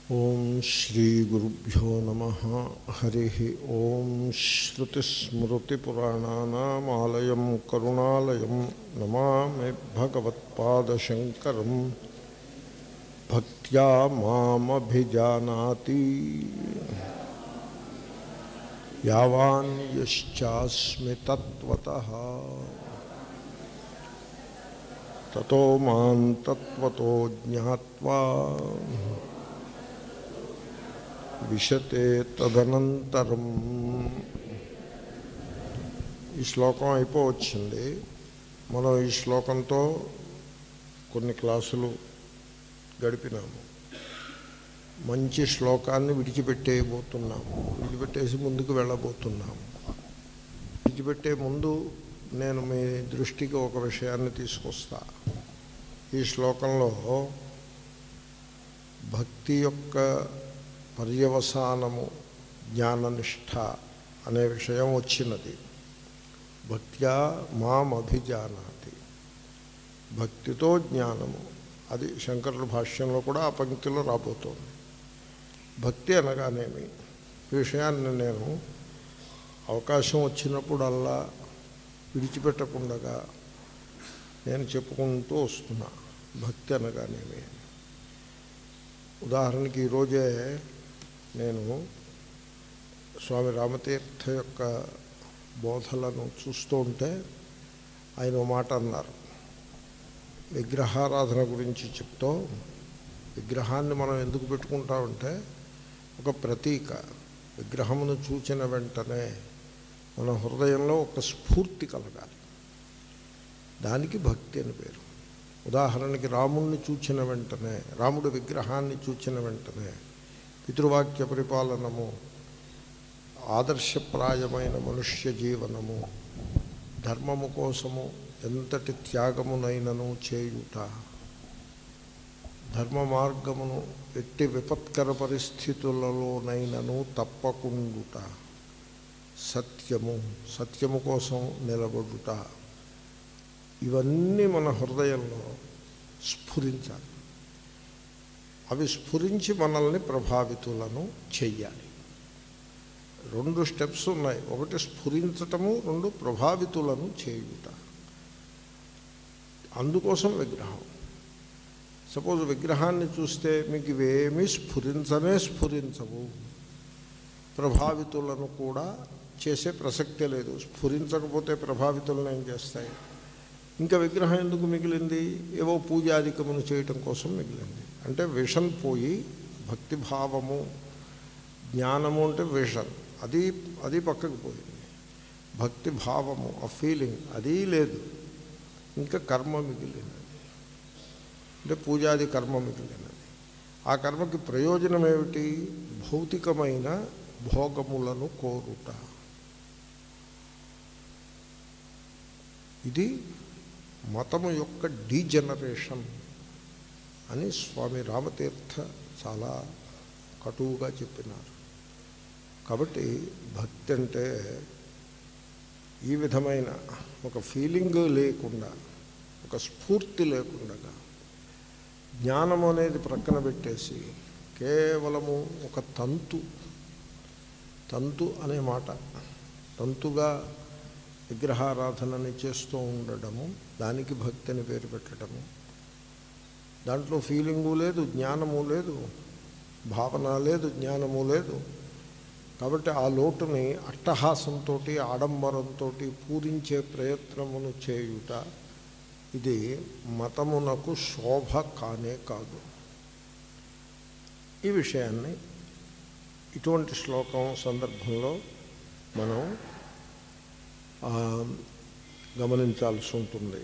ఓం శ్రీగురుభ్యో నమ హరి ఓం శ్రుతిస్మృతిపురాణానామాలయం కరుణాలయం నమామి భగవత్పాదశంకరం భక్త్యా మామభిజానాతి యావాన్ యశ్చాస్మి తత్వతః తతో మాం తత్వతో జ్ఞాత్వా విశతే తదనంతరం ఈ శ్లోకం అయిపోవచ్చింది మనం ఈ శ్లోకంతో కొన్ని క్లాసులు గడిపినాము మంచి శ్లోకాన్ని విడిచిపెట్టేయబోతున్నాము విడిచిపెట్టేసి ముందుకు వెళ్ళబోతున్నాము విడిచిపెట్టే ముందు నేను మీ దృష్టికి ఒక విషయాన్ని తీసుకొస్తా ఈ శ్లోకంలో భక్తి యొక్క పర్యవసానము జ్ఞాననిష్ట అనే విషయం వచ్చినది భక్త్యా మామభిజానాతి భక్తితో జ్ఞానము అది శంకరుల భాష్యంలో కూడా ఆ పంక్తిలో రాబోతోంది భక్తి అనగానేమి ఈ విషయాన్ని నేను అవకాశం వచ్చినప్పుడల్లా విడిచిపెట్టకుండా నేను చెప్పుకుంటూ వస్తున్నా భక్తి అనగానేమి ఉదాహరణకి ఈరోజే నేను స్వామి రామతీర్థ యొక్క బోధలను చూస్తూ ఉంటే ఆయన ఓ మాట అన్నారు విగ్రహారాధన గురించి చెప్తూ విగ్రహాన్ని మనం ఎందుకు పెట్టుకుంటామంటే ఒక ప్రతీక విగ్రహమును చూచిన వెంటనే మన హృదయంలో ఒక స్ఫూర్తి కలగాలి దానికి భక్తి అని పేరు ఉదాహరణకి రాముణ్ణి చూచిన వెంటనే రాముడి విగ్రహాన్ని చూచిన వెంటనే పితృవాక్య పరిపాలనము ఆదర్శప్రాయమైన మనుష్య జీవనము ధర్మము కోసము ఎంతటి త్యాగమునైనను చేయుట ధర్మ మార్గమును ఎట్టి విపత్కర పరిస్థితులలోనైనను తప్పకుండుట సత్యము సత్యము కోసం నిలబడుట ఇవన్నీ మన హృదయంలో స్ఫురించాలి అవి స్ఫురించి మనల్ని ప్రభావితులను చెయ్యాలి రెండు స్టెప్స్ ఉన్నాయి ఒకటి స్ఫురించటము రెండు ప్రభావితులను చేయుట అందుకోసం విగ్రహం సపోజ్ విగ్రహాన్ని చూస్తే మీకు ఇవేమీ స్ఫురించనే స్ఫురించవు ప్రభావితులను కూడా చేసే ప్రసక్తే లేదు స్ఫురించకపోతే ప్రభావితులను ఏం చేస్తాయి ఇంకా విగ్రహం ఎందుకు మిగిలింది ఏవో పూజాధికమును చేయటం కోసం మిగిలింది అంటే విషన్ పోయి భక్తిభావము జ్ఞానము అంటే విషన్ అది అది పక్కకు పోయింది భక్తి భావము ఆ ఫీలింగ్ అది లేదు ఇంకా కర్మ మిగిలినది అంటే పూజాది కర్మ మిగిలినది ఆ కర్మకి ప్రయోజనం ఏమిటి భౌతికమైన భోగములను కోరుట ఇది మతము యొక్క డీజనరేషన్ అని స్వామి రామతీర్థ చాలా కటువుగా చెప్పినారు కాబట్టి భక్తి అంటే ఈ విధమైన ఒక ఫీలింగ్ లేకుండా ఒక స్ఫూర్తి లేకుండా జ్ఞానం అనేది ప్రక్కన పెట్టేసి కేవలము ఒక తంతు తంతు అనే మాట తంతుగా విగ్రహారాధనని చేస్తూ ఉండడము దానికి భక్తి అని పేరు పెట్టడము దాంట్లో ఫీలింగు లేదు జ్ఞానము లేదు భావన లేదు జ్ఞానము లేదు కాబట్టి ఆ లోటుని అట్టహాసంతో ఆడంబరంతో పూరించే ప్రయత్నమును చేయుట ఇది మతమునకు శోభ కానే కాదు ఈ విషయాన్ని ఇటువంటి శ్లోకం సందర్భంలో మనం గమనించాల్సి ఉంటుంది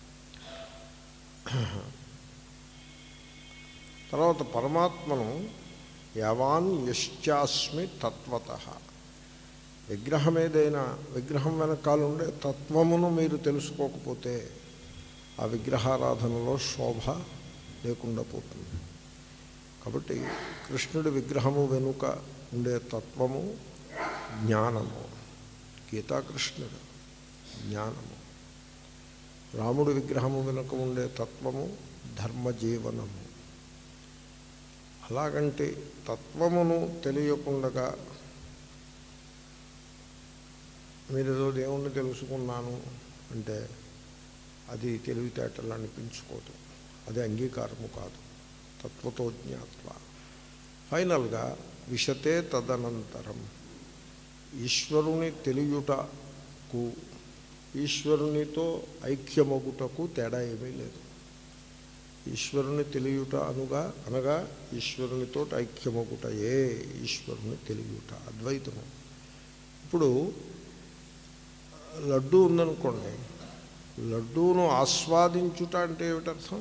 తర్వాత పరమాత్మను యావాన్ యశ్చాస్మి తత్వత విగ్రహం ఏదైనా విగ్రహం వెనకాలండే తత్వమును మీరు తెలుసుకోకపోతే ఆ విగ్రహారాధనలో శోభ లేకుండా పోతుంది కాబట్టి కృష్ణుడి విగ్రహము వెనుక ఉండే తత్వము జ్ఞానము గీతాకృష్ణుడు జ్ఞానము రాముడి విగ్రహము వెనుక ఉండే తత్వము ధర్మజీవనము అలాగంటే తత్వమును తెలియకుండా మీరు ఏదో దేవుణ్ణి తెలుసుకున్నాను అంటే అది తెలివితేటలు అనిపించుకోదు అది అంగీకారము కాదు తత్వతో జ్ఞాత్వ ఫైనల్గా విశతే తదనంతరం ఈశ్వరుని తెలియుటకు ఈశ్వరునితో ఐక్యమగుటకు తేడా ఏమీ లేదు ఈశ్వరుని తెలియుట అనుగా అనగా ఈశ్వరునితో ఐక్యమగుట ఏ ఈశ్వరుని తెలియుట అద్వైతము ఇప్పుడు లడ్డు ఉందనుకోండి లడ్డూను ఆస్వాదించుట అంటే ఏమిటర్థం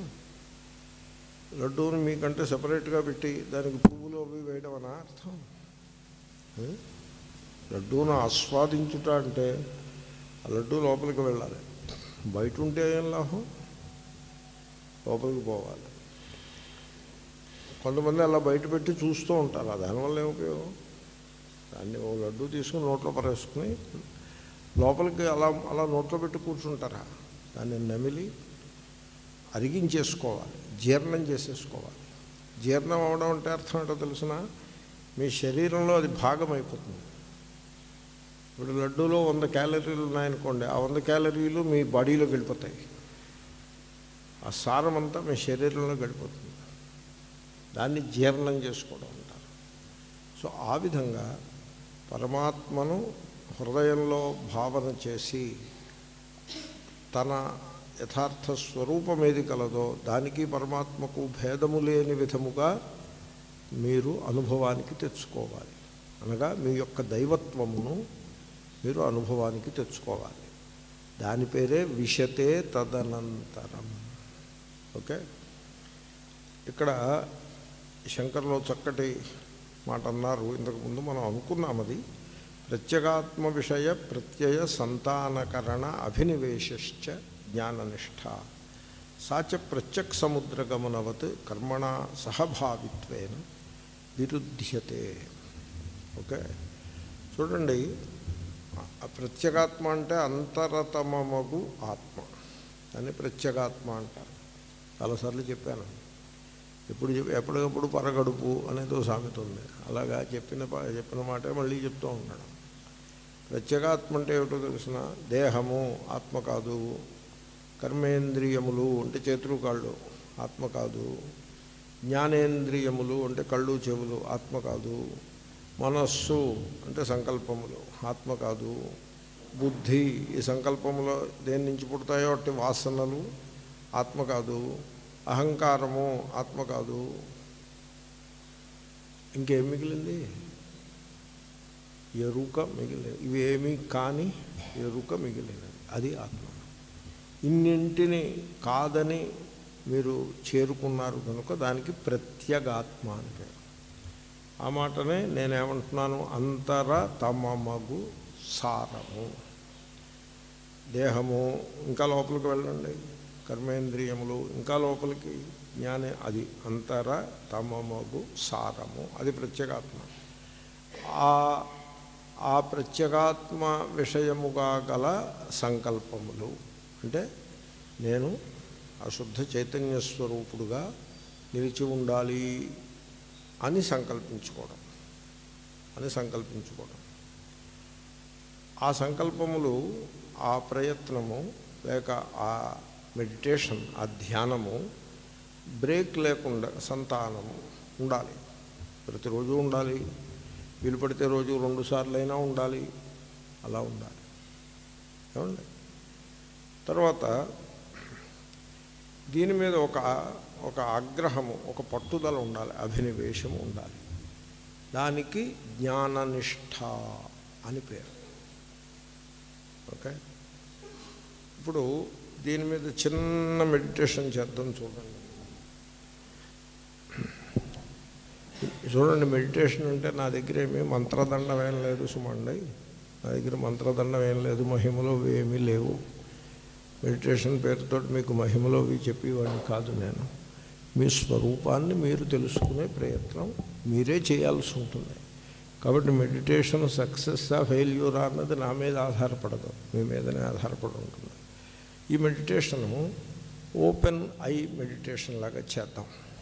లడ్డూను మీకంటే సపరేట్గా పెట్టి దానికి పువ్వులు అవి వేయడం అనా అర్థం ఏ? లడ్డూను ఆస్వాదించుట అంటే ఆ లడ్డూ లోపలికి వెళ్ళాలి బయట ఉంటే ఏం లాభం లోపలికి పోవాలి కొంతమంది అలా బయట పెట్టి చూస్తూ ఉంటారు ఆ దానివల్ల ఏం ఉపయోగం దాన్ని ఓ లడ్డు తీసుకుని నోట్లో పరేసుకుని లోపలికి అలా అలా నోట్లో పెట్టి కూర్చుంటారా దాన్ని నమిలి అరిగించేసుకోవాలి జీర్ణం చేసేసుకోవాలి జీర్ణం అవడం అంటే అర్థం ఏంటో తెలిసిన మీ శరీరంలో అది భాగం అయిపోతుంది ఇప్పుడు లడ్డూలో వంద క్యాలరీలు ఉన్నాయనుకోండి ఆ వంద క్యాలరీలు మీ బాడీలోకి వెళ్ళిపోతాయి ఆ సారం అంతా మీ శరీరంలో గడిపోతుంది దాన్ని జీర్ణం చేసుకోవడం అంటారు సో ఆ విధంగా పరమాత్మను హృదయంలో భావన చేసి తన యథార్థ స్వరూపం ఏది కలదో దానికి పరమాత్మకు భేదము లేని విధముగా మీరు అనుభవానికి తెచ్చుకోవాలి అనగా మీ యొక్క దైవత్వమును మీరు అనుభవానికి తెచ్చుకోవాలి దాని పేరే విశతే తదనంతరం ఓకే ఇక్కడ శంకర్లో చక్కటి మాట అన్నారు ఇంతకుముందు మనం అనుకున్నాం అది ప్రత్యేగాత్మ విషయ ప్రత్యయ సంతానకరణ అభినివేశ్చ జ్ఞాననిష్ట సాచ ప్రత్యక్ సముద్రగమనవత్ కర్మణ సహభావిత్వేన విరుధ్యతే ఓకే చూడండి ఆ ప్రత్యేగాత్మ అంటే అంతరతమమగు ఆత్మ అని ప్రత్యేగాత్మ అంటారు చాలాసార్లు చెప్పాను ఎప్పుడు చెప్పి ఎప్పటికప్పుడు పరగడుపు అనేది ఓ సామెత ఉంది అలాగా చెప్పిన ప- చెప్పిన మాటే మళ్ళీ చెప్తూ ఉన్నాడు ప్రత్యేగాత్మ అంటే ఏమిటో తెలిసిన దేహము ఆత్మ కాదు కర్మేంద్రియములు అంటే చేతులు కాళ్ళు ఆత్మ కాదు జ్ఞానేంద్రియములు అంటే కళ్ళు చెవులు ఆత్మ కాదు మనస్సు అంటే సంకల్పములు ఆత్మ కాదు బుద్ధి ఈ సంకల్పములో దేని నుంచి పుడతాయో అట్టి వాసనలు ఆత్మ కాదు అహంకారము ఆత్మ కాదు ఇంకేం మిగిలింది ఎరుక మిగిలినది ఇవేమీ కాని ఎరుక మిగిలినది అది ఆత్మ ఇన్నింటిని కాదని మీరు చేరుకున్నారు కనుక దానికి ప్రత్యేగాత్మ అని పేరు ఆ మాటనే నేనేమంటున్నాను అంతర తమమగు సారము దేహము ఇంకా లోపలికి వెళ్ళండి కర్మేంద్రియములు ఇంకా లోపలికి జ్ఞానే అది అంతర తమమగు సారము అది ప్రత్యేగాత్మ ఆ ఆ ప్రత్యేగాత్మ విషయముగా గల సంకల్పములు అంటే నేను అశుద్ధ చైతన్య స్వరూపుడుగా నిలిచి ఉండాలి అని సంకల్పించుకోవడం అని సంకల్పించుకోవడం ఆ సంకల్పములు ఆ ప్రయత్నము లేక ఆ మెడిటేషన్ ఆ ధ్యానము బ్రేక్ లేకుండా సంతానము ఉండాలి ప్రతిరోజు ఉండాలి వీలు పడితే రోజు రెండు సార్లు అయినా ఉండాలి అలా ఉండాలి ఏమండి తర్వాత దీని మీద ఒక ఒక ఆగ్రహము ఒక పట్టుదల ఉండాలి అభినివేశము ఉండాలి దానికి జ్ఞాననిష్ట అని పేరు ఓకే ఇప్పుడు దీని మీద చిన్న మెడిటేషన్ చేద్దాం చూడండి చూడండి మెడిటేషన్ అంటే నా దగ్గర ఏమీ మంత్రదండం ఏం లేదు సుమండి నా దగ్గర మంత్రదండం ఏం లేదు మహిమలో ఏమీ లేవు మెడిటేషన్ పేరుతో మీకు మహిమలో ఇవి చెప్పేవాడిని కాదు నేను మీ స్వరూపాన్ని మీరు తెలుసుకునే ప్రయత్నం మీరే చేయాల్సి ఉంటుంది కాబట్టి మెడిటేషన్ సక్సెస్సా ఫెయిల్యూరా అన్నది నా మీద ఆధారపడదు మీ మీదనే ఆధారపడి ఉంటుంది ఈ మెడిటేషను ఓపెన్ ఐ మెడిటేషన్ లాగా చేద్దాం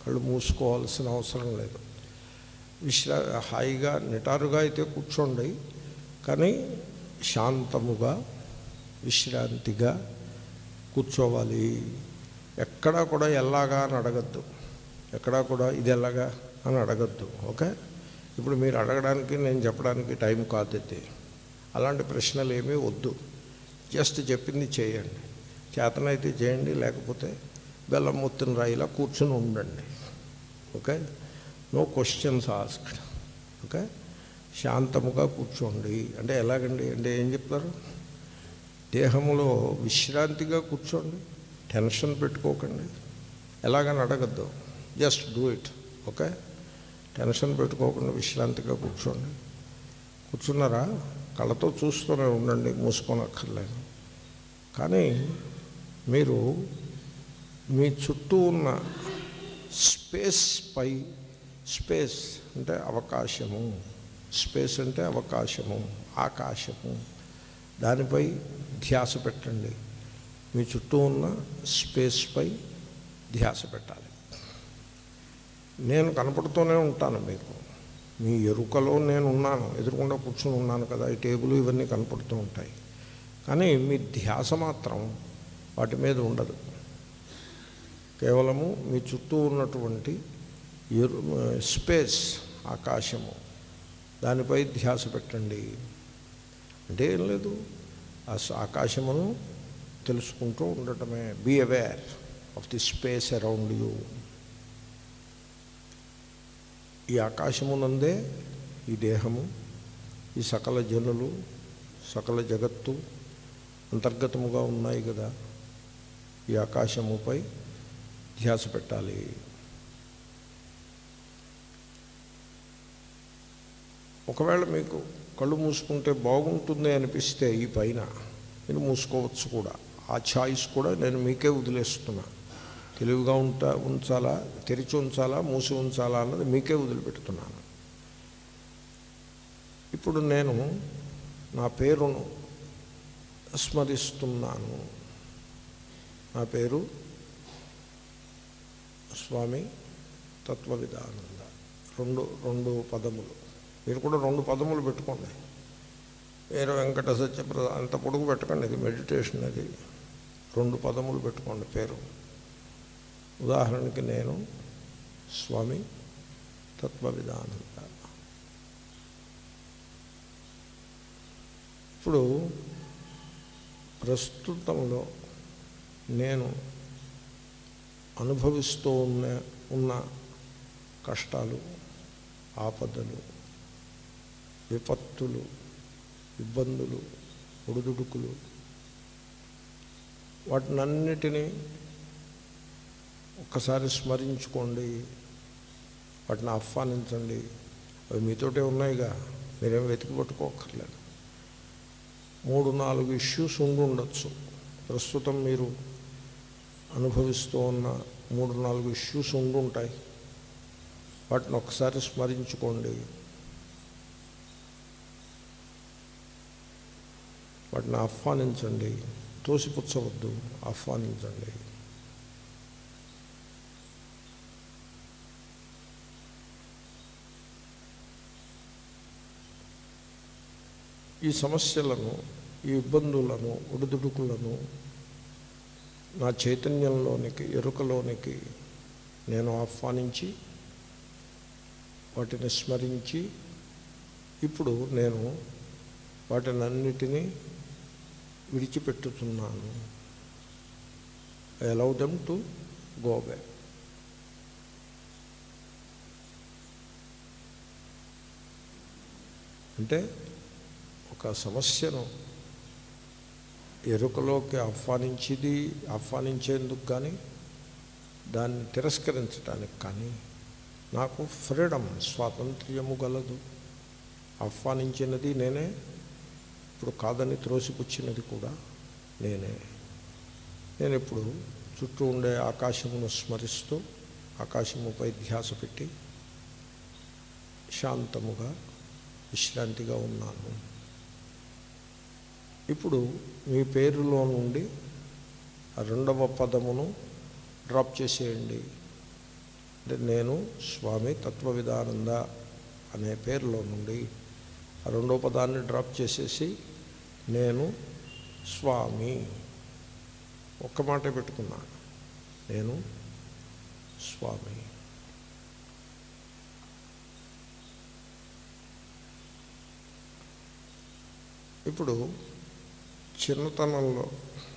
కళ్ళు మూసుకోవాల్సిన అవసరం లేదు విశ్రా హాయిగా నిటారుగా అయితే కూర్చోండి కానీ శాంతముగా విశ్రాంతిగా కూర్చోవాలి ఎక్కడా కూడా ఎలాగా అని అడగద్దు ఎక్కడా కూడా ఇది ఎలాగా అని అడగద్దు ఓకే ఇప్పుడు మీరు అడగడానికి నేను చెప్పడానికి టైం కాదు ఇది అలాంటి ప్రశ్నలు ఏమీ వద్దు జస్ట్ చెప్పింది చేయండి చేతనైతే చేయండి లేకపోతే బెల్లం మొత్తం రాయిలా కూర్చొని ఉండండి okay no questions asked okay శాంతముగా కూర్చోండి అంటే ఎలాగండి అంటే ఏం చెప్తారు దేహంలో విశ్రాంతిగా కూర్చోండి టెన్షన్ పెట్టుకోకండి ఎలాగని అడగద్దు just do it okay tension పెట్టుకోకుండా విశ్రాంతిగా కూర్చోండి కూర్చున్నారా కళ్ళతో చూస్తూనే ఉండండి మూసుకోనక్కర్లేదు కానీ మీరు మీ చుట్టూ ఉన్న స్పేస్ పై స్పేస్ అంటే అవకాశము స్పేస్ అంటే అవకాశము ఆకాశము దానిపై ధ్యాస పెట్టండి మీ చుట్టూ ఉన్న స్పేస్పై ధ్యాస పెట్టాలి నేను కనపడుతూనే ఉంటాను మీకు మీ ఎరుకలో నేను ఉన్నాను ఎదురుకుండా కూర్చుని ఉన్నాను కదా ఈ టేబుల్ ఇవన్నీ కనపడుతూ ఉంటాయి కానీ మీ ధ్యాస మాత్రం వాటి మీద ఉండదు కేవలము మీ చుట్టూ ఉన్నటువంటి ఎరు స్పేస్ ఆకాశము దానిపై ధ్యాస పెట్టండి అంటే ఏం లేదు ఆ స- ఆకాశమును తెలుసుకుంటూ ఉండటమే be aware of the space around you ఈ ఆకాశమునందే ఈ దేహము ఈ సకల జనులు సకల జగత్తు అంతర్గతముగా ఉన్నాయి కదా ఈ ఆకాశముపై ధ్యాస పెట్టాలి ఒకవేళ మీకు కళ్ళు మూసుకుంటే బాగుంటుంది అనిపిస్తే ఈ పైన మీరు మూసుకోవచ్చు కూడా ఆ ఛాయిస్ కూడా నేను మీకే వదిలేస్తున్నా తెలివిగా ఉంటా ఉంచాలా తెరిచి ఉంచాలా మూసి ఉంచాలా అన్నది మీకే వదిలిపెడుతున్నాను ఇప్పుడు నేను నా పేరును స్మరిస్తున్నాను నా పేరు స్వామి తత్వవిధానంద రెండు రెండు పదములు మీరు కూడా రెండు పదములు పెట్టుకోండి వీర వెంకట సత్యప్రద అంత పొడుగు పెట్టకండి ఇది మెడిటేషన్ అది రెండు పదములు పెట్టుకోండి పేరు ఉదాహరణకి నేను స్వామి తత్వవిధానంద ఇప్పుడు ప్రస్తుతంలో నేను అనుభవిస్తూ ఉన్న ఉన్న కష్టాలు ఆపదలు విపత్తులు ఇబ్బందులు ఒడిదుడుకులు వాటినన్నిటినీ ఒక్కసారి స్మరించుకోండి వాటిని ఆహ్వానించండి అవి మీతోటే ఉన్నాయిగా మీరేం వెతికి పట్టుకోకర్లేదు మూడు నాలుగు ఇష్యూస్ ఉండి ఉండొచ్చు ప్రస్తుతం మీరు అనుభవిస్తూ ఉన్న మూడు నాలుగు ఇష్యూస్ ఉండి ఉంటాయి వాటిని ఒకసారి స్మరించుకోండి వాటిని ఆహ్వానించండి తోసిపుచ్చవద్దు ఆహ్వానించండి ఈ సమస్యలను ఈ ఇబ్బందులను ఒడిదుడుకులను నా చైతన్యంలోనికి ఎరుకలోనికి నేను ఆహ్వానించి వాటిని స్మరించి ఇప్పుడు నేను వాటినన్నిటినీ విడిచిపెట్టుతున్నాను I allow them to go back అంటే ఒక సమస్యను ఎరుకలోకి ఆహ్వానించేది ఆహ్వానించేందుకు కానీ దాన్ని తిరస్కరించడానికి కానీ నాకు ఫ్రీడమ్ స్వాతంత్ర్యము గలదు ఆహ్వానించినది నేనే ఇప్పుడు కాదని త్రోసిపుచ్చినది కూడా నేనే నేను ఇప్పుడు చుట్టూ ఉండే ఆకాశమును స్మరిస్తూ ఆకాశముపై ధ్యాస పెట్టి శాంతముగా విశ్రాంతిగా ఉన్నాను ఇప్పుడు మీ పేరులో నుండి ఆ రెండవ పదమును డ్రాప్ చేసేయండి అంటే నేను స్వామి తత్వవిధానంద అనే పేరులో నుండి ఆ రెండో పదాన్ని డ్రాప్ చేసేసి నేను స్వామి ఒక్క మాటే పెట్టుకున్నాను నేను స్వామి ఇప్పుడు చిన్నతనంలో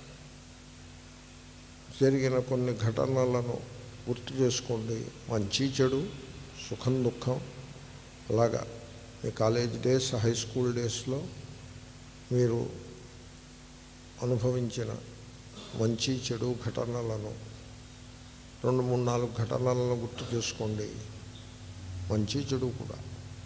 జరిగిన కొన్ని ఘటనలను గుర్తు చేసుకోండి మంచి చెడు సుఖం దుఃఖం అలాగా మీ కాలేజ్ డేస్ హై స్కూల్ డేస్లో మీరు అనుభవించిన మంచి చెడు ఘటనలను రెండు మూడు నాలుగు ఘటనలను గుర్తు చేసుకోండి మంచి చెడు కూడా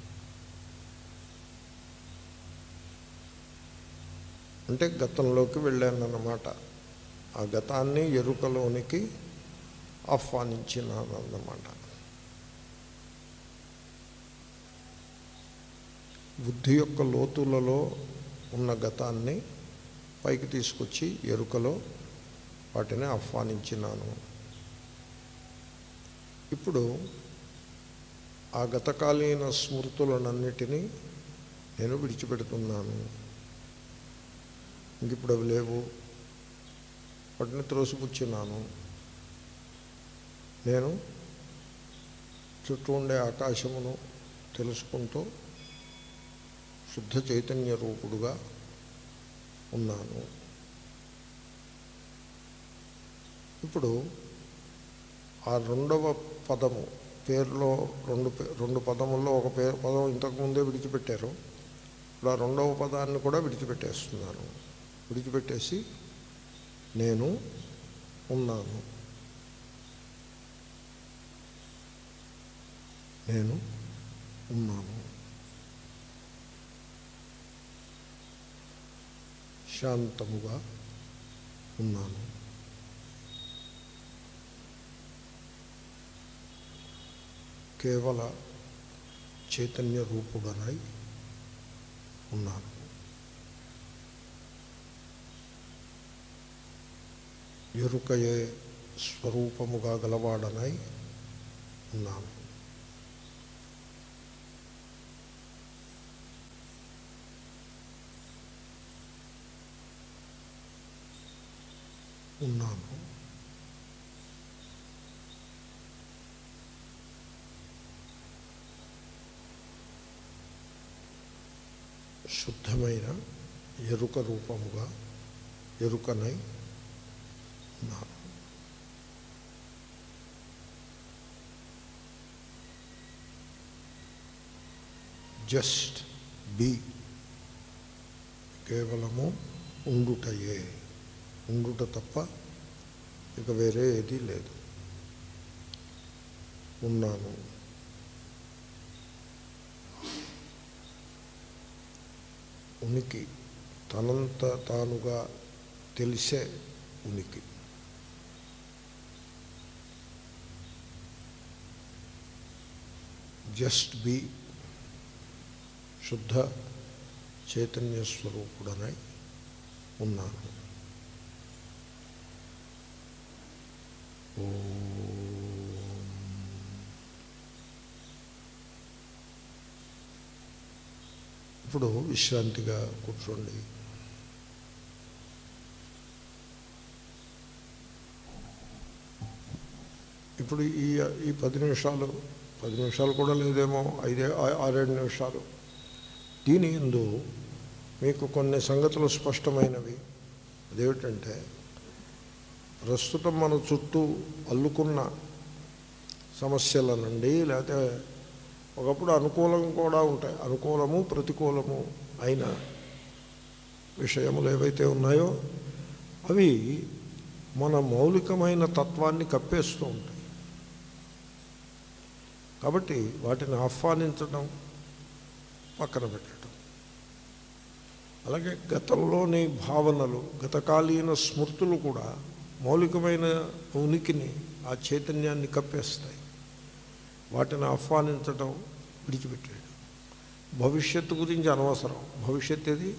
అంటే గతంలోకి వెళ్ళానన్నమాట ఆ గతాన్ని ఎరుకలోనికి ఆహ్వానించినానన్నమాట బుద్ధి యొక్క లోతులలో ఉన్న గతాన్ని పైకి తీసుకొచ్చి ఎరుకలో వాటిని ఆహ్వానించినాను ఇప్పుడు ఆ గతకాలీన స్మృతులనన్నిటినీ నేను విడిచిపెడుతున్నాను ఇంక ఇప్పుడు అవి లేవు వాటిని త్రోసిపుచ్చినాను నేను చుట్టూ ఉండే ఆకాశమును తెలుసుకుంటూ శుద్ధ చైతన్య రూపుడుగా ఉన్నాను ఇప్పుడు ఆ రెండవ పదము పేరులో రెండు పే- రెండు పదముల్లో ఒక పే పదం ఇంతకుముందే విడిచిపెట్టారు ఇప్పుడు ఆ రెండవ పదాన్ని కూడా విడిచిపెట్టేస్తున్నాను విడిచిపెట్టేసి నేను ఉన్నాను నేను ఉన్నాను శాంతముగా ఉన్నాను కేవల చైతన్య రూపుడనై ఉన్నాను ఎరుకయే స్వరూపముగా గలవాడనై ఉన్నాను ఉన్నాను శుద్ధమైన ఎరుక రూపముగా ఎరుకనై ఉన్నాను జస్ట్ బి కేవలము ఉండుటయే ఉండుట తప్ప ఇక వేరే ఏదీ లేదు ఉన్నాను ఉనికి తనంత తానుగా తెలిసే ఉనికి జస్ట్ బి శుద్ధ చైతన్య స్వరూపుడనై ఉన్నాను ఓం. ఇప్పుడు విశ్రాంతిగా కూర్చోండి ఇప్పుడు ఈ ఈ పది నిమిషాలు పది నిమిషాలు కూడా లేదేమో ఐదే ఆ- ఆరేడు నిమిషాలు దీని ఎందు మీకు కొన్ని సంగతులు స్పష్టమైనవి అదేమిటంటే ప్రస్తుతం మన చుట్టూ అల్లుకున్న సమస్యల నుండి లేకపోతే ఒకప్పుడు అనుకూలం కూడా ఉంటాయి అనుకూలము ప్రతికూలము అయిన విషయములు ఏవైతే ఉన్నాయో అవి మన మౌలికమైన తత్వాన్ని కప్పేస్తూ ఉంటాయి కాబట్టి వాటిని ఆహ్వానించడం పక్కన పెట్టడం అలాగే గతంలోని భావనలు గతకాలీన స్మృతులు కూడా మౌలికమైన ఉనికిని ఆ చైతన్యాన్ని కప్పేస్తాయి వాటిని ఆహ్వానించడం విడిచిపెట్టాడు భవిష్యత్తు గురించి అనవసరం భవిష్యత్ ఏది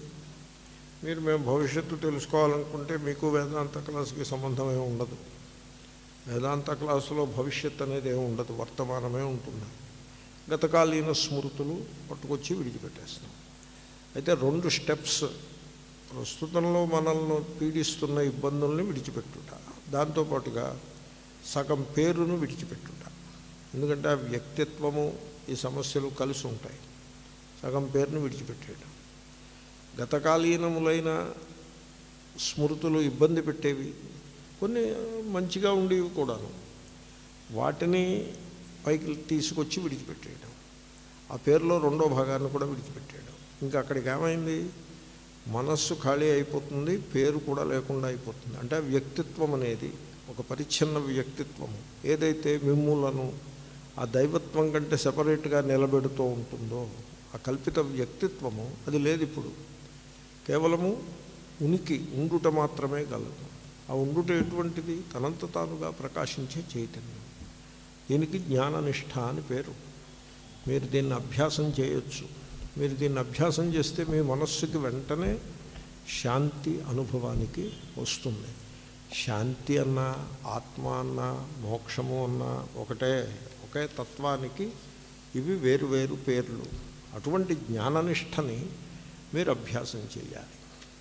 మీరు మేము భవిష్యత్తు తెలుసుకోవాలనుకుంటే మీకు వేదాంత క్లాస్కి సంబంధం ఏమి ఉండదు వేదాంత క్లాసులో భవిష్యత్ అనేది ఏమి ఉండదు వర్తమానమే ఉంటుంది గతకాలీన స్మృతులు పట్టుకొచ్చి విడిచిపెట్టేస్తాం అయితే రెండు స్టెప్స్ ప్రస్తుతంలో మనల్ని పీడిస్తున్న ఇబ్బందుల్ని విడిచిపెట్టుట దాంతోపాటుగా సగం పేరును విడిచిపెట్టుట ఎందుకంటే ఆ వ్యక్తిత్వము ఈ సమస్యలు కలిసి ఉంటాయి సగం పేరును విడిచిపెట్టేయడం గతకాలీనములైన స్మృతులు ఇబ్బంది పెట్టేవి కొన్ని మంచిగా ఉండేవి కూడాను వాటిని పైకి తీసుకొచ్చి విడిచిపెట్టేయడం ఆ పేరులో రెండో భాగాన్ని కూడా విడిచిపెట్టేయడం ఇంకా అక్కడికి ఏమైంది మనస్సు ఖాళీ అయిపోతుంది పేరు కూడా లేకుండా అయిపోతుంది అంటే ఆ వ్యక్తిత్వం అనేది ఒక పరిచ్ఛిన్న వ్యక్తిత్వము ఏదైతే మిమ్ములను ఆ దైవత్వం కంటే సపరేట్గా నిలబెడుతూ ఉంటుందో ఆ కల్పిత వ్యక్తిత్వము అది లేదు ఇప్పుడు కేవలము ఉనికి ఉండుట మాత్రమే గలదు ఆ ఉండుట ఎటువంటిది తనంత తానుగా ప్రకాశించే చైతన్యం దీనికి జ్ఞాననిష్ట అని పేరు మీరు దీన్ని అభ్యాసం చేయొచ్చు మీరు దీన్ని అభ్యాసం చేస్తే మీ మనస్సుకి వెంటనే శాంతి అనుభవానికి వస్తుంది శాంతి అన్న ఆత్మ అన్న మోక్షము అన్న ఒకటే ఒకే తత్వానికి ఇవి వేరు వేరు పేర్లు అటువంటి జ్ఞాననిష్టని మీరు అభ్యాసం చేయాలి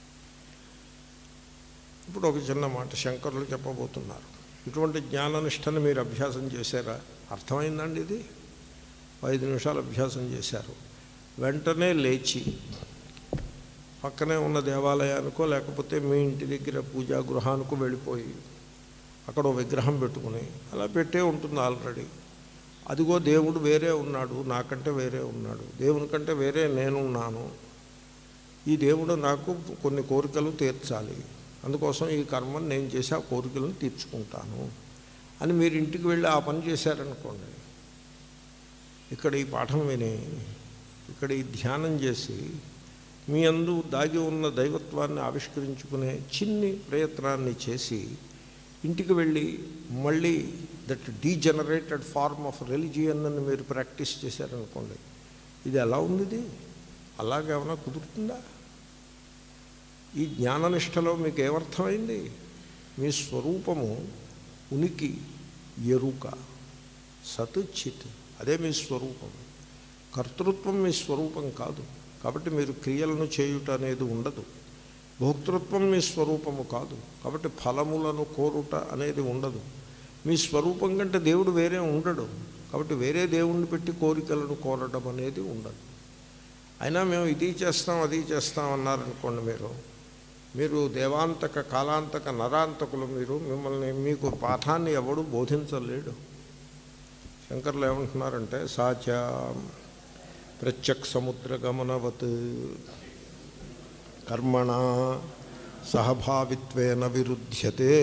ఇప్పుడు ఒక చిన్న మాట శంకరులు చెప్పబోతున్నారు ఇటువంటి జ్ఞాననిష్టని మీరు అభ్యాసం చేశారా అర్థమైందండి ఇది ఐదు నిమిషాలు అభ్యాసం చేశారు వెంటనే లేచి పక్కనే ఉన్న దేవాలయానికో లేకపోతే మీ ఇంటి దగ్గర పూజా గృహానికో వెళ్ళిపోయి అక్కడ ఓ విగ్రహం పెట్టుకుని అలా పెట్టే ఉంటుంది ఆల్రెడీ అదిగో దేవుడు వేరే ఉన్నాడు నాకంటే వేరే ఉన్నాడు దేవుని కంటే వేరే నేనున్నాను ఈ దేవుడు నాకు కొన్ని కోరికలు తీర్చాలి అందుకోసం ఈ కర్మను నేను చేసి ఆ కోరికలను తీర్చుకుంటాను అని మీరు ఇంటికి వెళ్ళి ఆ పని చేశారనుకోండి ఇక్కడ ఈ పాఠం విని ఇక్కడ ఈ ధ్యానం చేసి మీ అందు దాగి ఉన్న దైవత్వాన్ని ఆవిష్కరించుకునే చిన్ని ప్రయత్నాన్ని చేసి ఇంటికి వెళ్ళి మళ్ళీ that degenerated form of religion అని మీరు ప్రాక్టీస్ చేశారనుకోండి ఇది ఎలా ఉంది ఇది అలాగేమైనా కుదురుతుందా ఈ జ్ఞాననిష్టలో మీకు ఏమర్థమైంది మీ స్వరూపము ఉనికి ఎరుక సత్ చిత్ అదే మీ స్వరూపం కర్తృత్వం మీ స్వరూపం కాదు కాబట్టి మీరు క్రియలను చేయుట అనేది ఉండదు భోక్తృత్వం మీ స్వరూపము కాదు కాబట్టి ఫలములను కోరుట అనేది ఉండదు మీ స్వరూపం కంటే దేవుడు వేరే ఉండడు కాబట్టి వేరే దేవుణ్ణి పెట్టి కోరికలను కోరడం అనేది ఉండదు అయినా మేము ఇది చేస్తాం అది చేస్తాం అన్నారనుకోండి మీరు మీరు దేవాంతక కాలాంతక నరాంతకులు మీరు మిమ్మల్ని మీకు పాఠాన్ని ఎవడు బోధించలేడు శంకర్లు ఏమంటున్నారంటే సాచ ప్రత్యక్ సముద్ర గమనవత్ కర్మణ సహభావిత్వేన విరుధ్యతే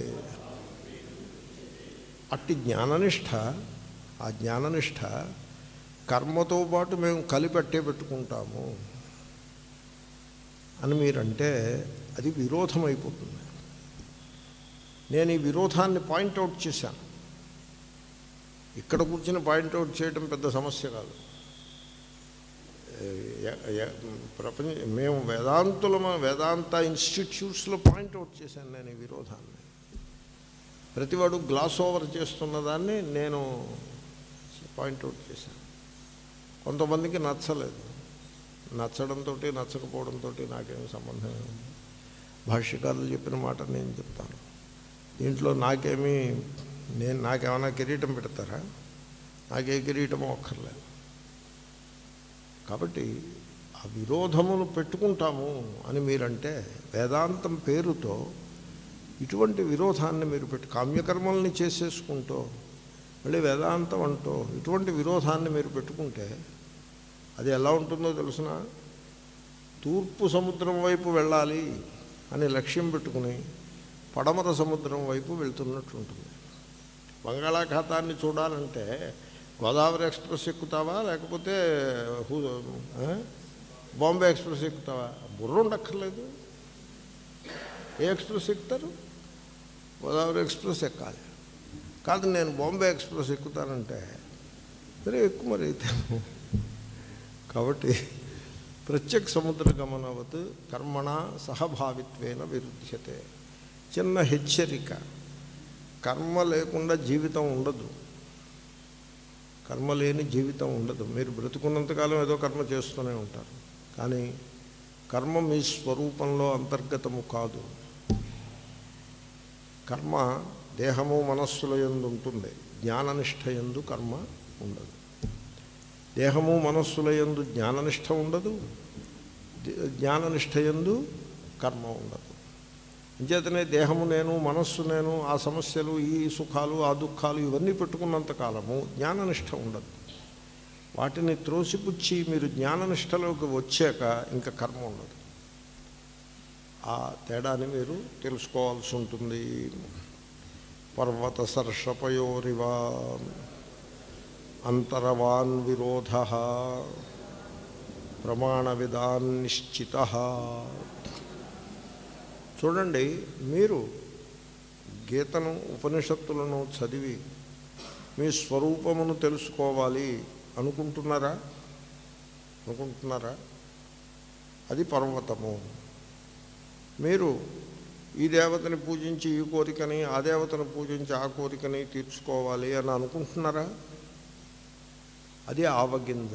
అట్టి జ్ఞాననిష్ట ఆ జ్ఞాననిష్ట కర్మతో పాటు మేము కలిపెట్టే పెట్టుకుంటాము అని మీరంటే అది విరోధం అయిపోతుంది నేను ఈ విరోధాన్ని పాయింట్అవుట్ చేశాను ఇక్కడ కూర్చుని పాయింట్అవుట్ చేయడం పెద్ద సమస్య కాదు ఎ- ఎ- ప్రపంచ మేము వేదాంతుల వేదాంత ఇన్స్టిట్యూట్స్లో పాయింట్అవుట్ చేశాను నేను ఈ విరోధాన్ని ప్రతివాడు గ్లాస్ ఓవర్ చేస్తున్న దాన్ని నేను పాయింట్అవుట్ చేశాను కొంతమందికి నచ్చలేదు నచ్చడంతో నచ్చకపోవడంతో నాకేం సంబంధం ఉంది భాష్యకారులు చెప్పిన మాట నేను చెప్తాను దీంట్లో నాకేమీ నేను నాకేమైనా కిరీటం పెడతారా నాకే కిరీటమో అక్కర్లేదు కాబట్టి ఆ విరోధమును పెట్టుకుంటాము అని మీరంటే వేదాంతం పేరుతో ఇటువంటి విరోధాన్ని మీరు పెట్టి కామ్యకర్మల్ని చేసేసుకుంటూ మళ్ళీ వేదాంతం అంటూ ఇటువంటి విరోధాన్ని మీరు పెట్టుకుంటే అది ఎలా ఉంటుందో తెలుసిన తూర్పు సముద్రం వైపు వెళ్ళాలి అని లక్ష్యం పెట్టుకుని పడమర సముద్రం వైపు వెళ్తున్నట్టు ఉంటుంది బంగాళాఖాతాన్ని చూడాలంటే గోదావరి ఎక్స్ప్రెస్ ఎక్కుతావా లేకపోతే హూ ఆ? బాంబే ఎక్స్ప్రెస్ ఎక్కుతావా బుర్ర ఉండక్కర్లేదు ఏ ఎక్స్ప్రెస్ ఎక్కుతారు గోదావరి ఎక్స్ప్రెస్ ఎక్కాలి కాదు నేను బాంబే ఎక్స్ప్రెస్ ఎక్కుతానంటే సరే ఎక్కువ మరి అయితే కాబట్టి ప్రత్యక్ సముద్ర గమనవత్ కర్మణ సహభావిత్వేన విరుధ్యతే చిన్న హెచ్చరిక కర్మ లేకుండా జీవితం ఉండదు కర్మ లేని జీవితం ఉండదు మీరు బ్రతుకున్నంతకాలం ఏదో కర్మ చేస్తూనే ఉంటారు కానీ కర్మ మీ స్వరూపంలో అంతర్గతము కాదు కర్మ దేహము మనస్సుల ఎందు ఉంటుంది జ్ఞాననిష్ట ఎందు కర్మ ఉండదు దేహము మనస్సుల ఎందు జ్ఞాననిష్ట ఉండదు ది- జ్ఞాననిష్ట ఎందు కర్మ ఉండదు అంచేతనే దేహము నేను మనస్సు నేను ఆ సమస్యలు ఈ సుఖాలు ఆ దుఃఖాలు ఇవన్నీ పెట్టుకున్నంత కాలము జ్ఞాననిష్ట ఉండదు వాటిని త్రోసిపుచ్చి మీరు జ్ఞాననిష్టలోకి వచ్చాక ఇంకా కర్మ ఉండదు ఆ తేడాని మీరు తెలుసుకోవాల్సి ఉంటుంది పర్వత సర్షపయోరివా అంతరవాన్ విరోధ ప్రమాణవిదాన్ నిశ్చిత చూడండి మీరు గీతను ఉపనిషత్తులను చదివి మీ స్వరూపమును తెలుసుకోవాలి అనుకుంటున్నారా అనుకుంటున్నారా అది పర్వతము మీరు ఈ దేవతని పూజించి ఈ కోరికని ఆ దేవతను పూజించి ఆ కోరికని తీర్చుకోవాలి అని అనుకుంటున్నారా అది ఆవగింజ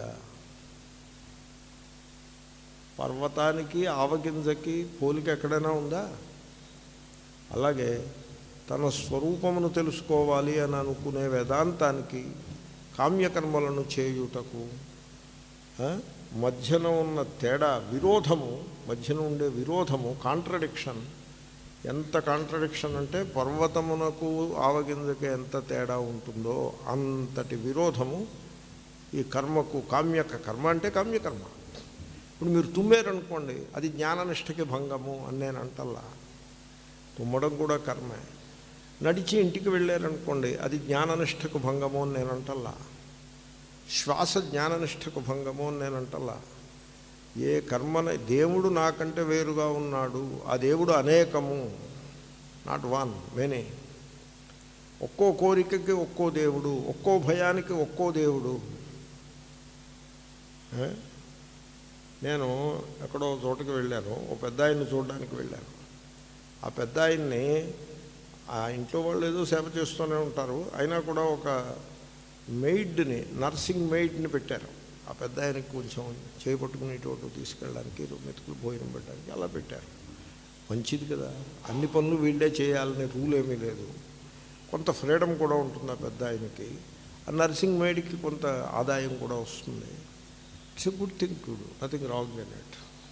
పర్వతానికి ఆవగింజకి పోలిక ఎక్కడైనా ఉందా అలాగే తన స్వరూపమును తెలుసుకోవాలి అని అనుకునే వేదాంతానికి కామ్యకర్మలను చేయుటకు ఆ, మధ్యన ఉన్న తేడా విరోధము మధ్యన ఉండే విరోధము కాంట్రడిక్షన్ ఎంత కాంట్రడిక్షన్ అంటే పర్వతమునకు ఆవగింజకి ఎంత తేడా ఉంటుందో అంతటి విరోధము ఈ కర్మకు కామ్యక కర్మ అంటే కామ్యకర్మ ఇప్పుడు మీరు తుమ్మారనుకోండి అది జ్ఞాననిష్టకి భంగము అని నేను అంటల్లా తుమ్మడం కూడా కర్మే నడిచి ఇంటికి వెళ్ళారనుకోండి అది జ్ఞాననిష్టకు భంగము అని నేను అంటల్లా శ్వాస జ్ఞాననిష్టకు భంగము అని నేను అంటల్లా ఏ కర్మన దేవుడు నాకంటే వేరుగా ఉన్నాడు ఆ దేవుడు అనేకము నాట్ వన్ మెనీ ఒక్కో కోరికకి ఒక్కో దేవుడు ఒక్కో భయానికి ఒక్కో దేవుడు ఏ? నేను ఎక్కడో చోటకి వెళ్ళాను ఓ పెద్ద ఆయన్ని చూడడానికి వెళ్ళాను ఆ పెద్ద ఆయన్ని ఆ ఇంట్లో వాళ్ళు ఏదో సేవ చేస్తూనే ఉంటారు అయినా కూడా ఒక మెయిడ్ని నర్సింగ్ మెయిడ్ని పెట్టారు ఆ పెద్ద ఆయనకి కొంచెం చేపట్టుకుని ఇటు తీసుకెళ్ళడానికి మెతుకులు భోజనం పెట్టడానికి అలా పెట్టారు మంచిది కదా అన్ని పనులు వీళ్ళే చేయాలనే రూల్ ఏమీ లేదు కొంత ఫ్రీడమ్ కూడా ఉంటుంది ఆ పెద్ద ఆయనకి ఆ నర్సింగ్ మెయిడ్కి కొంత ఆదాయం కూడా వస్తుంది it's a good thing to do nothing wrong in it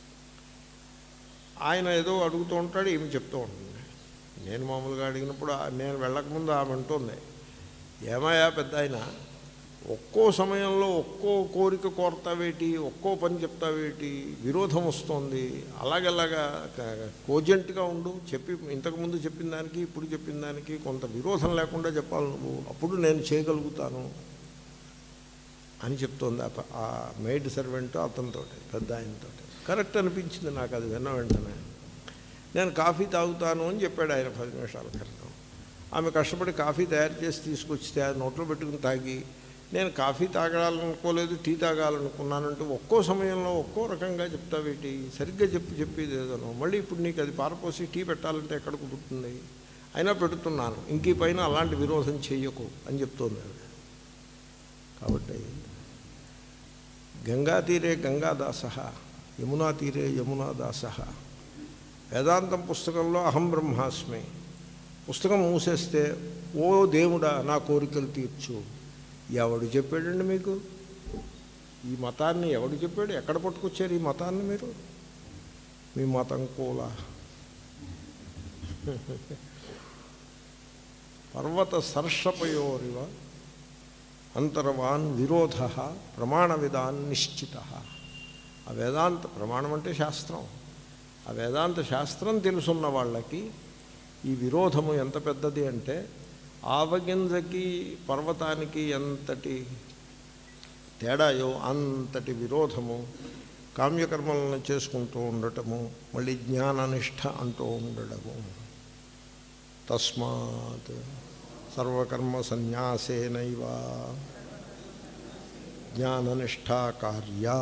ఆయన ఏదో అడుగుతూ ఉంటాడు ఏమి చెప్తూ ఉంటుంది నేను మామూలుగా అడిగినప్పుడు ఆ- నేను వెళ్ళకముందు ఆమె అంటుంది ఏమయ్యా పెద్ద ఆయన ఒక్కో సమయంలో ఒక్కో కోరిక కోరతావేటి ఒక్కో పని చెప్తావేటి విరోధం వస్తుంది అలాగలాగా కోజెంట్గా ఉండు చెప్పి ఇంతకుముందు చెప్పిన దానికి ఇప్పుడు చెప్పిన దానికి కొంత విరోధం లేకుండా చెప్పాలి నువ్వు అప్పుడు నేను చేయగలుగుతాను అని చెప్తోంది ఆ ప- ఆ మెయిడ్ సర్వెంట్ అతనితో పెద్ద ఆయనతో కరెక్ట్ అనిపించింది నాకు అది విన్న వెంటనే నేను కాఫీ తాగుతాను అని చెప్పాడు ఆయన పది నిమిషాల క్రితం ఆమె కష్టపడి కాఫీ తయారు చేసి తీసుకొచ్చితే అది నోట్లో పెట్టుకుని తాగి నేను కాఫీ తాగాలనుకోలేదు టీ తాగాలనుకున్నానంటూ ఒక్కో సమయంలో ఒక్కో రకంగా చెప్తావేటి సరిగ్గా చెప్పి చెప్పేది ఏదోనో మళ్ళీ ఇప్పుడు నీకు అది పారపోసి టీ పెట్టాలంటే ఎక్కడ కుదురుతుంది అయినా పెడుతున్నాను ఇంక ఈ పైన అలాంటి విరోధం చెయ్యకు అని చెప్తోంది ఆవిడ కాబట్టి గంగా తీరే గంగాదాస యమునా తీరే యమునాదాస వేదాంతం పుస్తకంలో అహం బ్రహ్మాస్మి పుస్తకం మూసేస్తే ఓ దేవుడా నా కోరికలు తీర్చు ఎవడు చెప్పాడండి మీకు ఈ మతాన్ని ఎవడు చెప్పాడు ఎక్కడ పట్టుకొచ్చారు ఈ మతాన్ని మీరు మీ మతం కూల పర్వత సర్షపయోరివ అంతర్వాన్ విరోధ ప్రమాణ విధాన్ నిశ్చిత ఆ వేదాంత ప్రమాణం అంటే శాస్త్రం ఆ వేదాంత శాస్త్రం తెలుసున్న వాళ్ళకి ఈ విరోధము ఎంత పెద్దది అంటే ఆవగింజకి పర్వతానికి ఎంతటి తేడాయో అంతటి విరోధము కామ్యకర్మలను చేసుకుంటూ ఉండటము మళ్ళీ జ్ఞాననిష్ట అంటూ ఉండడము తస్మాత్ సర్వకర్మ సన్యాసేనైవ జ్ఞాననిష్టా కార్యా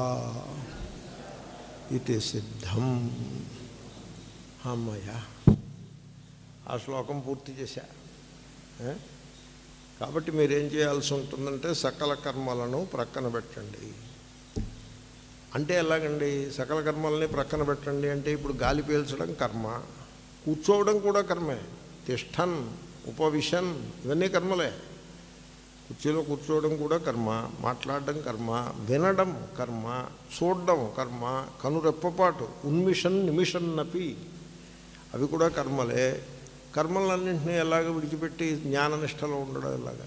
ఇది సిద్ధం అమ్మయ్య ఆ శ్లోకం పూర్తి చేశా ఏ? కాబట్టి మీరేం చేయాల్సి ఉంటుందంటే సకల కర్మలను ప్రక్కన పెట్టండి అంటే ఎలాగండి సకల కర్మల్ని ప్రక్కన పెట్టండి అంటే ఇప్పుడు గాలి పీల్చడం కర్మ కూర్చోవడం కూడా కర్మే తిష్టన్ ఉపవిషన్ ఇవన్నీ కర్మలే కుర్చీలో కూర్చోవడం కూడా కర్మ మాట్లాడడం కర్మ వినడం కర్మ చూడడం కర్మ కనురెప్పపాటు ఉన్మిషన్ నిమిషన్ నపి అవి కూడా కర్మలే కర్మలన్నింటినీ ఎలాగ విడిచిపెట్టి జ్ఞాననిష్టలో ఉండడం ఎలాగా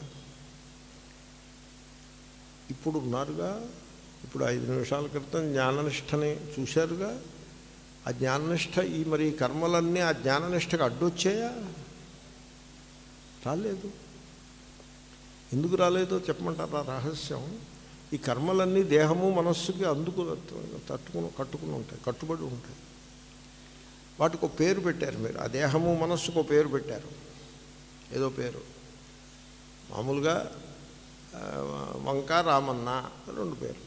ఇప్పుడు ఉన్నారుగా ఇప్పుడు ఐదు నిమిషాల క్రితం జ్ఞాననిష్టని చూశారుగా ఆ జ్ఞాననిష్ట ఈ మరి ఈ కర్మలన్నీ ఆ జ్ఞాననిష్టకు అడ్డొచ్చాయా రాలేదు ఎందుకు రాలేదో చెప్పమంటారా రహస్యం ఈ కర్మలన్నీ దేహము మనస్సుకి అందుకు తట్టుకుని కట్టుకుని ఉంటాయి కట్టుబడి ఉంటాయి వాటికి ఒక పేరు పెట్టారు మీరు ఆ దేహము మనస్సుకు ఒక పేరు పెట్టారు ఏదో పేరు మామూలుగా ఆ, వంక రామన్న రెండు పేర్లు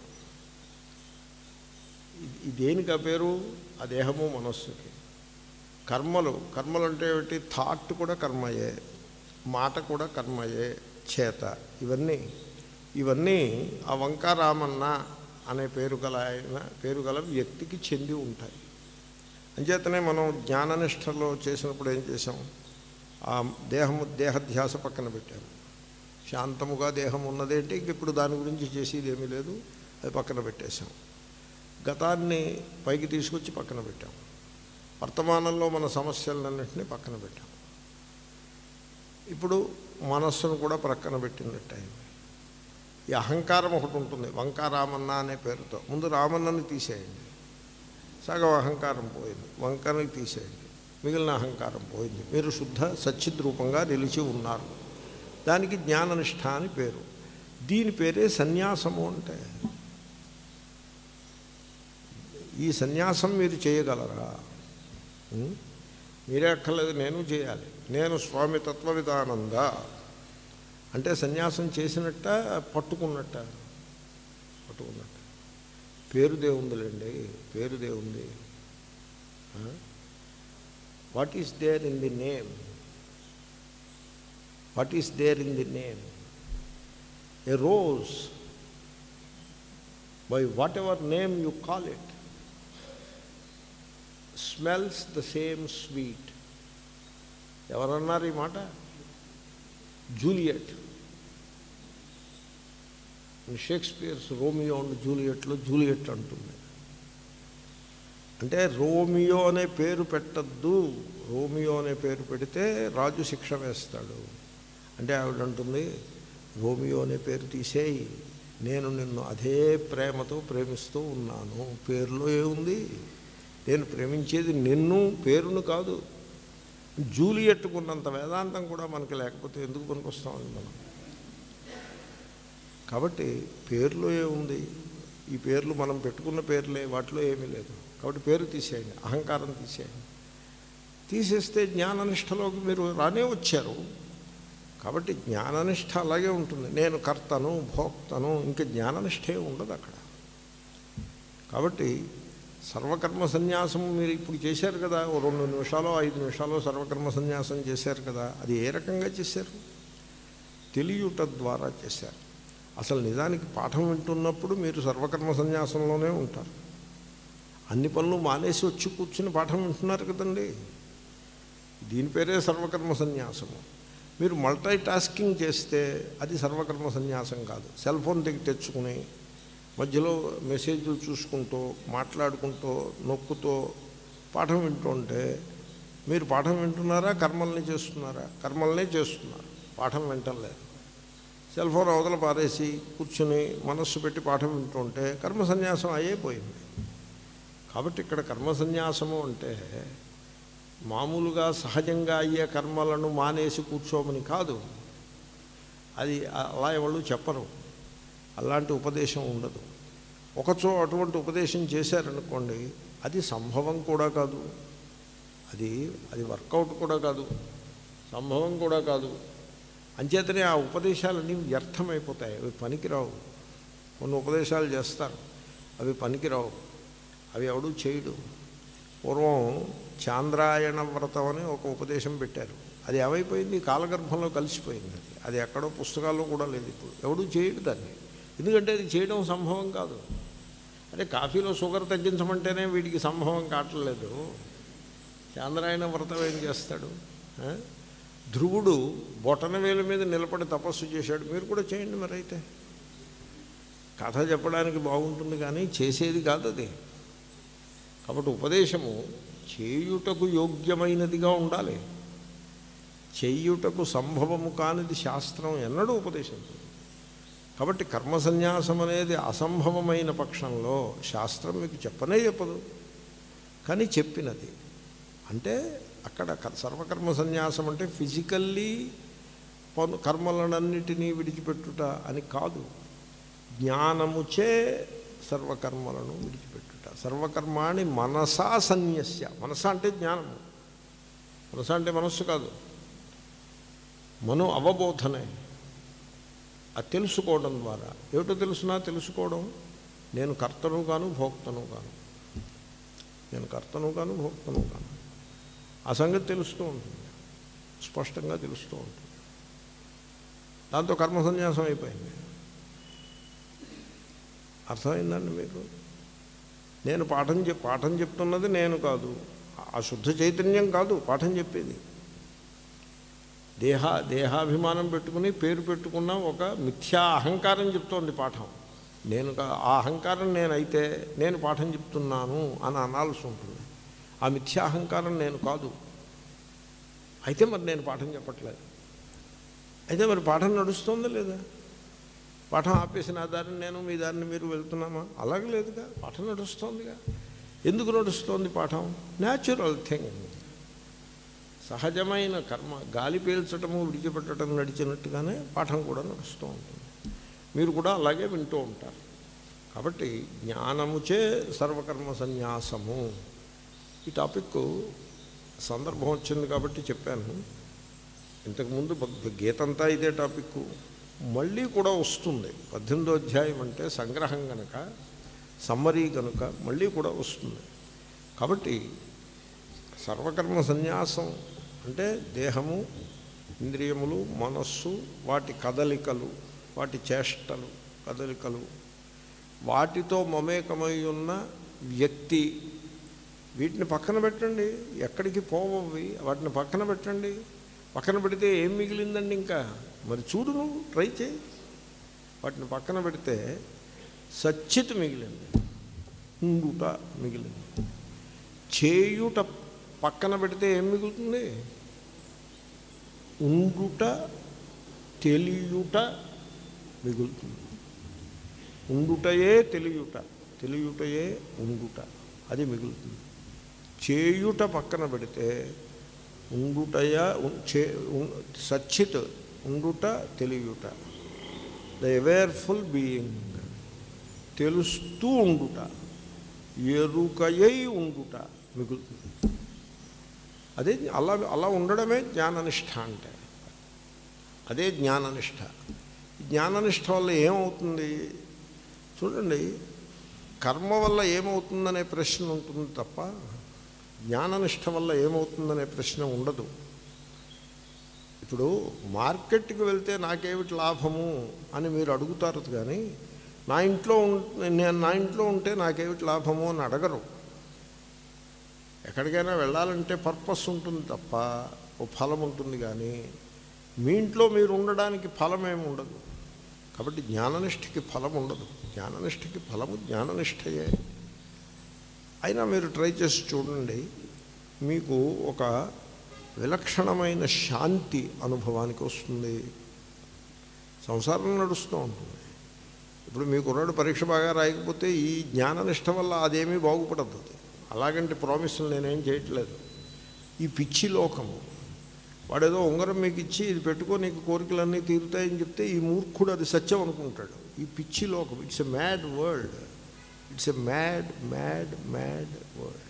ఇది- ఇది దేనికి ఆ పేరు ఆ దేహము మనస్సుకి కర్మలు కర్మలు అంటే ఏమిటి థాట్ కూడా కర్మయే మాట కూడా కర్మయే చేత ఇవన్నీ ఇవన్నీ ఆ వంక రామన్న అనే పేరు గల ఆయన పేరు గల వ్యక్తికి చెంది ఉంటాయి అంచేతనే మనం జ్ఞాననిష్టలో చేసినప్పుడు ఏం చేసాం ఆ దేహము దేహధ్యాస పక్కన పెట్టాము శాంతముగా దేహం ఉన్నదేంటి ఇంక ఇప్పుడు దాని గురించి చేసేది ఏమీ లేదు అది పక్కన పెట్టేశాం గతాన్ని పైకి తీసుకొచ్చి పక్కన పెట్టాం వర్తమానంలో మన సమస్యలన్నింటినీ పక్కన పెట్టాం ఇప్పుడు మనస్సును కూడా ప్రక్కన పెట్టినట్టు అయింది ఈ అహంకారం ఒకటి ఉంటుంది వంక రామన్న అనే పేరుతో ముందు రామన్నని తీసేయండి సగం అహంకారం పోయింది వంకని తీసేయండి మిగిలిన అహంకారం పోయింది మీరు శుద్ధ సచ్చిద్ రూపంగా నిలిచి ఉన్నారు దానికి జ్ఞాననిష్ట అని పేరు దీని పేరే సన్యాసము అంటే ఈ సన్యాసం మీరు చేయగలరా ఉం? మీరే అక్కర్లేదు నేను చేయాలి నేను స్వామి తత్వవిధానంద అంటే సన్యాసం చేసినట్ట పట్టుకున్నట్ట పట్టుకున్నట్ట పేరు దేవుందిలేండి పేరు దేవుంది what is there in the name what is there in the name a rose by whatever name you call it smells the same sweet ఎవరన్నారు ఈ మాట జూలియట్ షేక్స్పియర్స్ రోమియో అండ్ జూలియట్లో జూలియట్ అంటుంది అంటే రోమియో అనే పేరు పెట్టద్దు Romeo అనే పేరు పెడితే రాజు శిక్ష వేస్తాడు అంటే ఆవిడ అంటుంది రోమియో అనే పేరు తీసేయి నేను నిన్ను అదే ప్రేమతో ప్రేమిస్తూ ఉన్నాను పేరులో ఏముంది నేను ప్రేమించేది నిన్ను పేరును కాదు జూలియట్టుకున్నంత వేదాంతం కూడా మనకి లేకపోతే ఎందుకు పనికొస్తామండి మనం కాబట్టి పేర్లో ఏముంది ఈ పేర్లు మనం పెట్టుకున్న పేర్లే వాటిలో ఏమీ లేదు కాబట్టి పేరు తీసేయండి అహంకారం తీసేయండి తీసేస్తే జ్ఞాననిష్టలోకి మీరు రానే వచ్చారు కాబట్టి జ్ఞాననిష్ట అలాగే ఉంటుంది నేను కర్తను భోక్తను ఇంకా జ్ఞాననిష్టే ఉండదు అక్కడ కాబట్టి సర్వకర్మ సన్యాసం మీరు ఇప్పుడు చేశారు కదా ఓ రెండు నిమిషాలు ఐదు నిమిషాలు సర్వకర్మ సన్యాసం చేశారు కదా అది ఏ రకంగా చేశారు తెలియుట ద్వారా చేశారు అసలు నిజానికి పాఠం వింటున్నప్పుడు మీరు సర్వకర్మ సన్యాసంలోనే ఉంటారు అన్ని పనులు మానేసి వచ్చి కూర్చుని పాఠం వింటున్నారు కదండి దీని పేరే సర్వకర్మ సన్యాసము మీరు మల్టీ టాస్కింగ్ చేస్తే అది సర్వకర్మ సన్యాసం కాదు సెల్ ఫోన్ దగ్గర తెచ్చుకుని మధ్యలో మెసేజ్లు చూసుకుంటూ మాట్లాడుకుంటూ నొక్కుతో పాఠం వింటుంటే మీరు పాఠం వింటున్నారా కర్మల్ని చేస్తున్నారా కర్మల్నే చేస్తున్నారు పాఠం వింటలేదు సెల్ ఫోన్ అవతల పారేసి కూర్చుని మనస్సు పెట్టి పాఠం వింటుంటే కర్మ సన్యాసం అయ్యే పోయింది కాబట్టి ఇక్కడ కర్మ సన్యాసము అంటే మామూలుగా సహజంగా అయ్యే కర్మలను మానేసి కూర్చోమని కాదు అది అలా ఎవరు చెప్పరు అలాంటి ఉపదేశం ఉండదు ఒకచో అటువంటి ఉపదేశం చేశారనుకోండి అది సంభవం కూడా కాదు అది అది వర్కౌట్ కూడా కాదు సంభవం కూడా కాదు అంచేతనే ఆ ఉపదేశాలన్నీ వ్యర్థమైపోతాయి అవి పనికిరావు కొన్ని ఉపదేశాలు చేస్తారు అవి పనికిరావు అవి ఎవడు చేయడు పూర్వం చాంద్రాయణ వ్రతం అని ఒక ఉపదేశం పెట్టారు అది ఏమైపోయింది కాలగర్భంలో కలిసిపోయింది అది అది ఎక్కడో పుస్తకాల్లో కూడా లేదు ఇప్పుడు ఎవడూ చేయడు దాన్ని ఎందుకంటే అది చేయడం సంభవం కాదు అంటే కాఫీలో షుగర్ తగ్గించమంటేనే వీడికి సంభవం కావట్లేదు చాంద్రాయణ వ్రతం ఏం చేస్తాడు ఆ? ధ్రువుడు బొటన వేల మీద నిలబడి తపస్సు చేశాడు మీరు కూడా చేయండి మరి అయితే కథ చెప్పడానికి బాగుంటుంది కానీ చేసేది కాదు అది కాబట్టి ఉపదేశము చేయుటకు యోగ్యమైనదిగా ఉండాలి చేయుటకు సంభవము కానిది శాస్త్రం ఎన్నడూ ఉపదేశించదు కాబట్టి కర్మ సన్యాసం అనేది అసంభవమైన పక్షంలో శాస్త్రం మీకు చెప్పనే చెప్పదు కానీ చెప్పినది అంటే అక్కడ క- సర్వకర్మ సన్యాసం అంటే ఫిజికల్లీ పను కర్మలనన్నిటినీ విడిచిపెట్టుట అని కాదు జ్ఞానముచే సర్వకర్మలను విడిచిపెట్టుట సర్వకర్మాణి మనసా సన్యస్య మనస అంటే జ్ఞానము మనస అంటే మనస్సు కాదు మను అవబోధనే అది తెలుసుకోవడం ద్వారా ఏమిటో తెలుసునా తెలుసుకోవడం నేను కర్తను కాను భోక్తను కాను నేను కర్తను కాను భోక్తను కాను ఆ సంగతి తెలుస్తూ ఉంటుంది స్పష్టంగా తెలుస్తూ ఉంటుంది దాంతో కర్మ సన్యాసం అయిపోయింది అర్థమైందండి మీకు నేను పాఠం చెప్ పాఠం చెప్తున్నది నేను కాదు ఆ శుద్ధ చైతన్యం కాదు పాఠం చెప్పేది దేహ దేహాభిమానం పెట్టుకుని పేరు పెట్టుకున్న ఒక మిథ్యా అహంకారం చెప్తోంది పాఠం నేను కా- ఆ అహంకారం నేనైతే నేను పాఠం చెప్తున్నాను అని అనాల్సి ఉంటుంది ఆ మిథ్యా అహంకారం నేను కాదు అయితే మరి నేను పాఠం చెప్పట్లేదు అయితే మరి పాఠం నడుస్తుందా లేదా పాఠం ఆపేసి నా దారిని నేను మీ దారిని మీరు వెళ్తున్నామా అలాగే లేదుగా పాఠం నడుస్తోందిగా ఎందుకు నడుస్తోంది పాఠం న్యాచురల్ థింగ్ సహజమైన కర్మ గాలి పీల్చటము విడిచిపెట్టడం నడిచినట్టుగానే పాఠం కూడా నడుస్తూ ఉంటుంది మీరు కూడా అలాగే వింటూ ఉంటారు కాబట్టి జ్ఞానముచే సర్వకర్మ సన్యాసము ఈ టాపిక్ సందర్భం వచ్చింది కాబట్టి చెప్పాను ఇంతకుముందు భగ- గీత అంతా ఇదే టాపిక్ మళ్ళీ కూడా వస్తుంది పద్దెనిమిదో అధ్యాయం అంటే సంగ్రహం కనుక సమ్మరీ కనుక మళ్ళీ కూడా వస్తుంది కాబట్టి సర్వకర్మ సన్యాసం అంటే దేహము ఇంద్రియములు మనస్సు వాటి కదలికలు వాటి చేష్టలు కదలికలు వాటితో మమేకమై ఉన్న వ్యక్తి వీటిని పక్కన పెట్టండి ఎక్కడికి పోవవి వాటిని పక్కన పెట్టండి పక్కన పెడితే ఏం మిగిలిందండి ఇంకా మరి చూడు నువ్వు ట్రై చేయి వాటిని పక్కన పెడితే సచ్చిత్ మిగిలింది ఉండుట మిగిలింది చేయుట పక్కన పెడితే ఏం మిగులుతుంది ఉండుట తెలియుట మిగులుతుంది ఉండుటయే తెలియుట తెలియుటయే ఉండుట అది మిగులుతుంది చేయుట పక్కన పెడితే ఉండుటయ ఉన్- చే ఉన్- సచ్చిత్ ఉండుట తెలియుట ద అవేర్ఫుల్ బీయింగ్ తెలుస్తూ ఉండుట ఎరుకయై ఉండుట మిగులుతుంది అదే అలా అలా ఉండడమే జ్ఞాననిష్ట అంటే అదే జ్ఞాననిష్ట ఈ జ్ఞాననిష్ట వల్ల ఏమవుతుంది చూడండి కర్మ వల్ల ఏమవుతుందనే ప్రశ్న ఉంటుంది తప్ప జ్ఞాననిష్ట వల్ల ఏమవుతుందనే ప్రశ్న ఉండదు ఇప్పుడు మార్కెట్కి వెళ్తే నాకేమిటి లాభము అని మీరు అడుగుతారు కానీ నా ఇంట్లో ఉం- నేను నా ఇంట్లో ఉంటే నాకేమిటి లాభము అని అడగరు ఎక్కడికైనా వెళ్ళాలంటే పర్పస్ ఉంటుంది తప్ప ఓ ఫలం ఉంటుంది కానీ మీ ఇంట్లో మీరు ఉండడానికి ఫలం ఏమి ఉండదు కాబట్టి జ్ఞాననిష్టకి ఫలం ఉండదు జ్ఞాననిష్టకి ఫలము జ్ఞాననిష్టయే అయినా మీరు ట్రై చేసి చూడండి మీకు ఒక విలక్షణమైన శాంతి అనుభవానికి వస్తుంది సంసారం నడుస్తూ ఉంటుంది ఇప్పుడు మీ కుర్రాడు పరీక్ష బాగా రాయకపోతే ఈ జ్ఞాననిష్ట వల్ల అదేమీ బాగుపడదు అది. అలాగంటే ప్రామిస్లు నేనేం చేయట్లేదు ఈ పిచ్చి లోకము వాడేదో ఉంగరం మీకు ఇచ్చి ఇది పెట్టుకో నీకు కోరికలన్నీ తీరుతాయని చెప్తే ఈ మూర్ఖుడు అది సత్యం అనుకుంటాడు ఈ పిచ్చి లోకం it's a mad world it's a mad mad mad world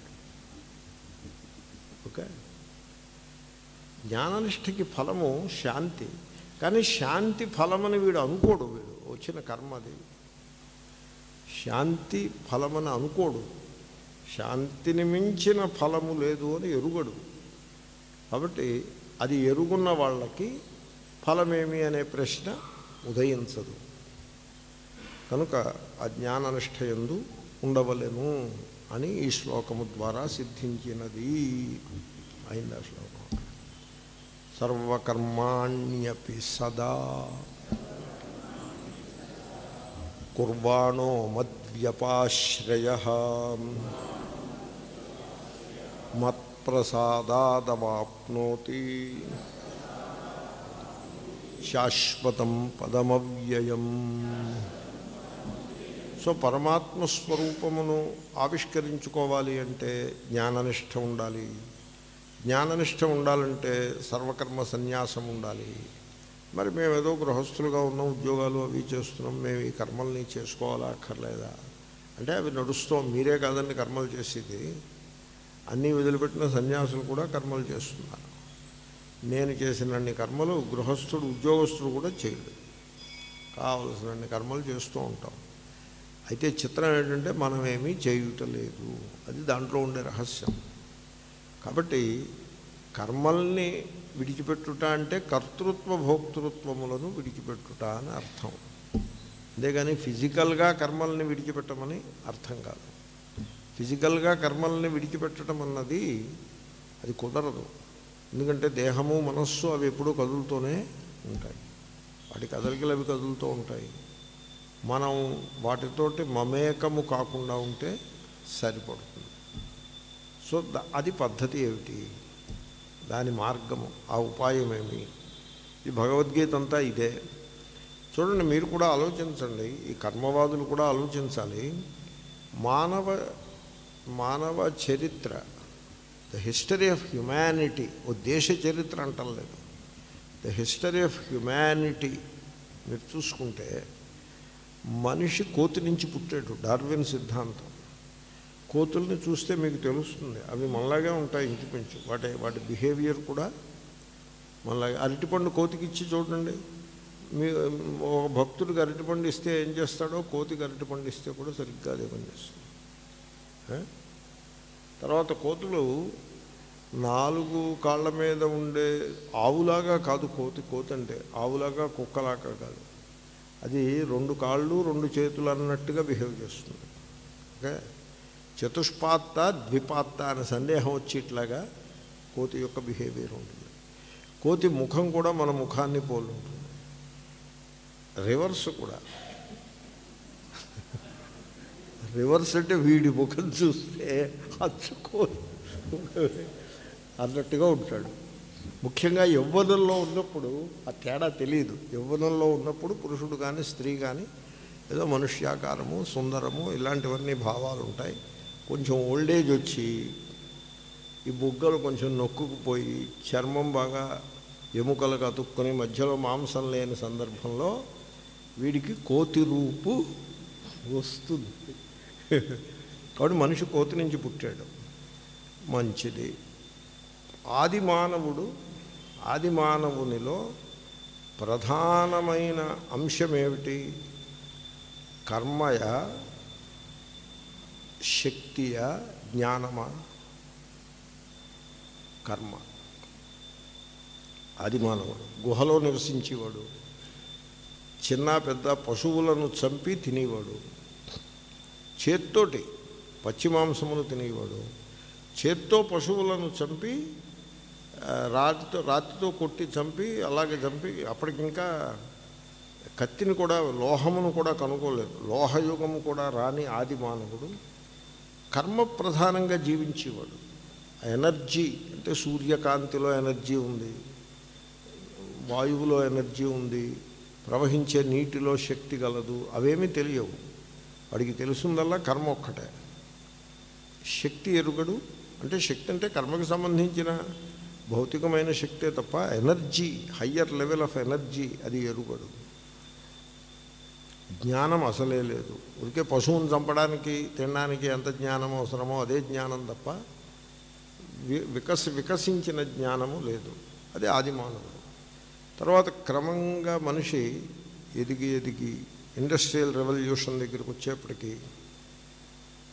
okay జ్ఞాననిష్టకి ఫలము శాంతి కానీ శాంతి ఫలమని వీడు అనుకోడు వీడు వచ్చిన కర్మ అది శాంతి ఫలమని అనుకోడు శాంతిని మించిన ఫలము లేదు అని ఎరుగడు కాబట్టి అది ఎరుగున్న వాళ్ళకి ఫలమేమి అనే ప్రశ్న ఉదయించదు కనుక ఆ జ్ఞాననిష్ట ఎందు ఉండవలెను అని ఈ శ్లోకము ద్వారా సిద్ధించినది అయింది ఆ శ్లోకం సర్వకర్మాణ్యపి సదా కుర్వాణో మద్వ్యపాశ్రయ మత్ప్రసాదాదవాప్నోతి శాశ్వతం పదమవ్యయం సో పరమాత్మ స్వరూపమును ఆవిష్కరించుకోవాలి అంటే జ్ఞాననిష్ట ఉండాలి జ్ఞాననిష్ట ఉండాలంటే సర్వకర్మ సన్యాసం ఉండాలి మరి మేము ఏదో గృహస్థులుగా ఉన్నాం ఉద్యోగాలు అవి చేస్తున్నాం మేము ఈ కర్మల్ని చేసుకోవాలా అక్కర్లేదా అంటే అవి నడుస్తాం మీరే కాదండి కర్మలు చేసేది అన్నీ వదిలిపెట్టిన సన్యాసులు కూడా కర్మలు చేస్తున్నారు నేను చేసినన్ని కర్మలు గృహస్థుడు ఉద్యోగస్తుడు కూడా చేయడు కావలసినన్ని కర్మలు చేస్తూ ఉంటాం అయితే చిత్రం ఏంటంటే మనం ఏమీ చేయుటలేదు అది దాంట్లో ఉండే రహస్యం కాబట్టి కర్మల్ని విడిచిపెట్టుట అంటే కర్తృత్వ భోక్తృత్వములను విడిచిపెట్టుట అని అర్థం అంతేగాని ఫిజికల్గా కర్మల్ని విడిచిపెట్టమని అర్థం కాదు ఫిజికల్గా కర్మల్ని విడిచిపెట్టడం అన్నది అది కుదరదు ఎందుకంటే దేహము మనస్సు అవి ఎప్పుడూ కదులుతూనే ఉంటాయి వాటి కదలికలు అవి కదులుతూ ఉంటాయి మనం వాటితోటి మమేకము కాకుండా ఉంటే సరిపడుతుంది సో ద- అది పద్ధతి ఏమిటి దాని మార్గము ఆ ఉపాయం ఏమి ఈ భగవద్గీత అంతా ఇదే చూడండి మీరు కూడా ఆలోచించండి ఈ కర్మవాదులు కూడా ఆలోచించాలి మానవ మానవ చరిత్ర ద హిస్టరీ ఆఫ్ హ్యుమానిటీ ఓ దేశ చరిత్ర అంటలేదు ద హిస్టరీ ఆఫ్ హ్యుమానిటీ మీరు చూసుకుంటే మనిషి కోతి నుంచి పుట్టాడు డార్విన్ సిద్ధాంతం కోతుల్ని చూస్తే మీకు తెలుస్తుంది అవి మనలాగే ఉంటాయి ఇంచుమించు వాటి వాటి బిహేవియర్ కూడా మనలాగే అరటిపండు కోతికి ఇచ్చి చూడండి మీ ఒక భక్తుడికి అరటిపండు ఇస్తే ఏం చేస్తాడో కోతికి అరటిపండు ఇస్తే కూడా సరిగ్గా అదే పని చేస్తుంది ఏ? తర్వాత కోతులు నాలుగు కాళ్ళ మీద ఉండే ఆవులాగా కాదు కోతి కోతి అంటే ఆవులాగా కుక్కలాగా కాదు అది రెండు కాళ్ళు రెండు చేతులు అన్నట్టుగా బిహేవ్ చేస్తుంది ఓకే చతుష్పాత్త ద్విపాత్త అనే సందేహం వచ్చి ఇట్లాగా కోతి యొక్క బిహేవియర్ ఉంటుంది కోతి ముఖం కూడా మన ముఖాన్ని పోలి ఉంటుంది రివర్స్ కూడా రివర్స్ అంటే వీడి ముఖం చూస్తే అచ్చుకో అన్నట్టుగా ఉంటాడు ముఖ్యంగా యవ్వనంలో ఉన్నప్పుడు ఆ తేడా తెలియదు యవ్వనంలో ఉన్నప్పుడు పురుషుడు కానీ స్త్రీ కానీ ఏదో మనుష్యాకారము సుందరము ఇలాంటివన్నీ భావాలు ఉంటాయి కొంచెం ఓల్డేజ్ వచ్చి ఈ బుగ్గలు కొంచెం నొక్కుకుపోయి చర్మం బాగా ఎముకలకు అతుక్కొని మధ్యలో మాంసం లేని సందర్భంలో వీడికి కోతి రూపు వస్తుంది కాబట్టి మనిషి కోతి నుంచి పుట్టాడు మంచిది ఆది మానవుడు ఆది మానవునిలో ప్రధానమైన అంశం ఏమిటి కర్మయ శక్తియ జ్ఞానమా కర్మ ఆది మానవుడు గుహలో నివసించేవాడు చిన్న పెద్ద పశువులను చంపి తినేవాడు చేత్తోటి పచ్చి మాంసమును తినేవాడు చేత్తో పశువులను చంపి ఆ, రాతితో రాతితో కొట్టి చంపి అలాగే చంపి అప్పటికింకా కత్తిని కూడా లోహమును కూడా కనుక్కోలేదు లోహయుగము కూడా రాని ఆది మానవుడు కర్మ ప్రధానంగా జీవించేవాడు ఆ ఎనర్జీ అంటే సూర్యకాంతిలో ఎనర్జీ ఉంది వాయువులో ఎనర్జీ ఉంది ప్రవహించే నీటిలో శక్తి గలదు అవేమీ తెలియవు వాడికి తెలుసుందల్లా కర్మ ఒక్కటే శక్తి ఎరుగడు అంటే శక్తి అంటే కర్మకు సంబంధించిన భౌతికమైన శక్తే తప్ప energy higher level of energy అది ఎరుగడు జ్ఞానం అసలే లేదు ఉరికే పశువుని చంపడానికి తినడానికి ఎంత జ్ఞానం అవసరమో అదే జ్ఞానం తప్ప వి- వికస వికసించిన జ్ఞానము లేదు అది ఆది మానవుడు తర్వాత క్రమంగా మనిషి ఎదిగి ఎదిగి ఇండస్ట్రియల్ రెవల్యూషన్ దగ్గరికి వచ్చేప్పటికీ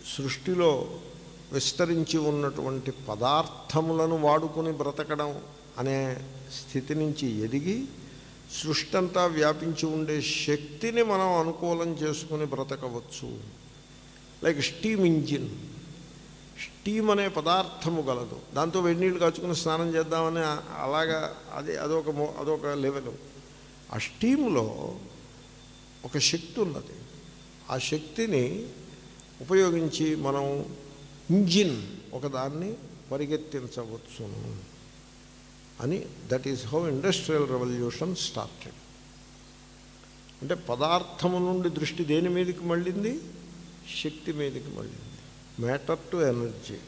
సృష్టిలో విస్తరించి ఉన్నటువంటి పదార్థములను వాడుకుని బ్రతకడం అనే స్థితి నుంచి ఎదిగి సృష్టి అంతా వ్యాపించి ఉండే శక్తిని మనం అనుకూలం చేసుకుని బ్రతకవచ్చు లైక్ స్టీమ్ ఇంజిన్ స్టీమ్ అనే పదార్థము గలదు దాంతో వేడి నీళ్ళు కాచుకుని స్నానం చేద్దామని ఆ- అలాగా అది అదొక మో- అదొక లెవెల్ ఆ స్టీములో ఒక శక్తి ఉన్నది ఆ శక్తిని ఉపయోగించి మనం ఇంజిన్ ఒకదాన్ని పరిగెత్తించవచ్చును అని that is how industrial revolution started అంటే పదార్థము నుండి దృష్టి దేని మీదకి మళ్ళింది శక్తి మీదకి మళ్ళింది మ్యాటర్ టు ఎనర్జీ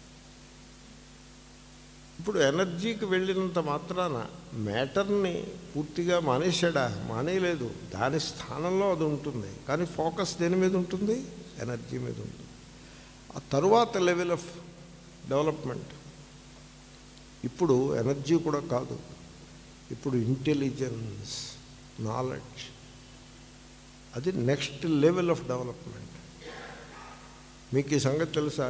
ఇప్పుడు ఎనర్జీకి వెళ్ళినంత మాత్రాన మ్యాటర్ని పూర్తిగా మానేశాడా మానేయలేదు దాని స్థానంలో అది ఉంటుంది కానీ ఫోకస్ దేని మీద ఉంటుంది ఎనర్జీ మీద ఉంటుంది ఆ తరువాత లెవెల్ ఆఫ్ డెవలప్మెంట్ ఇప్పుడు ఎనర్జీ కూడా కాదు ఇప్పుడు ఇంటెలిజెన్స్ నాలెడ్జ్ అది నెక్స్ట్ లెవెల్ ఆఫ్ డెవలప్మెంట్ మీకు ఈ సంగతి తెలుసా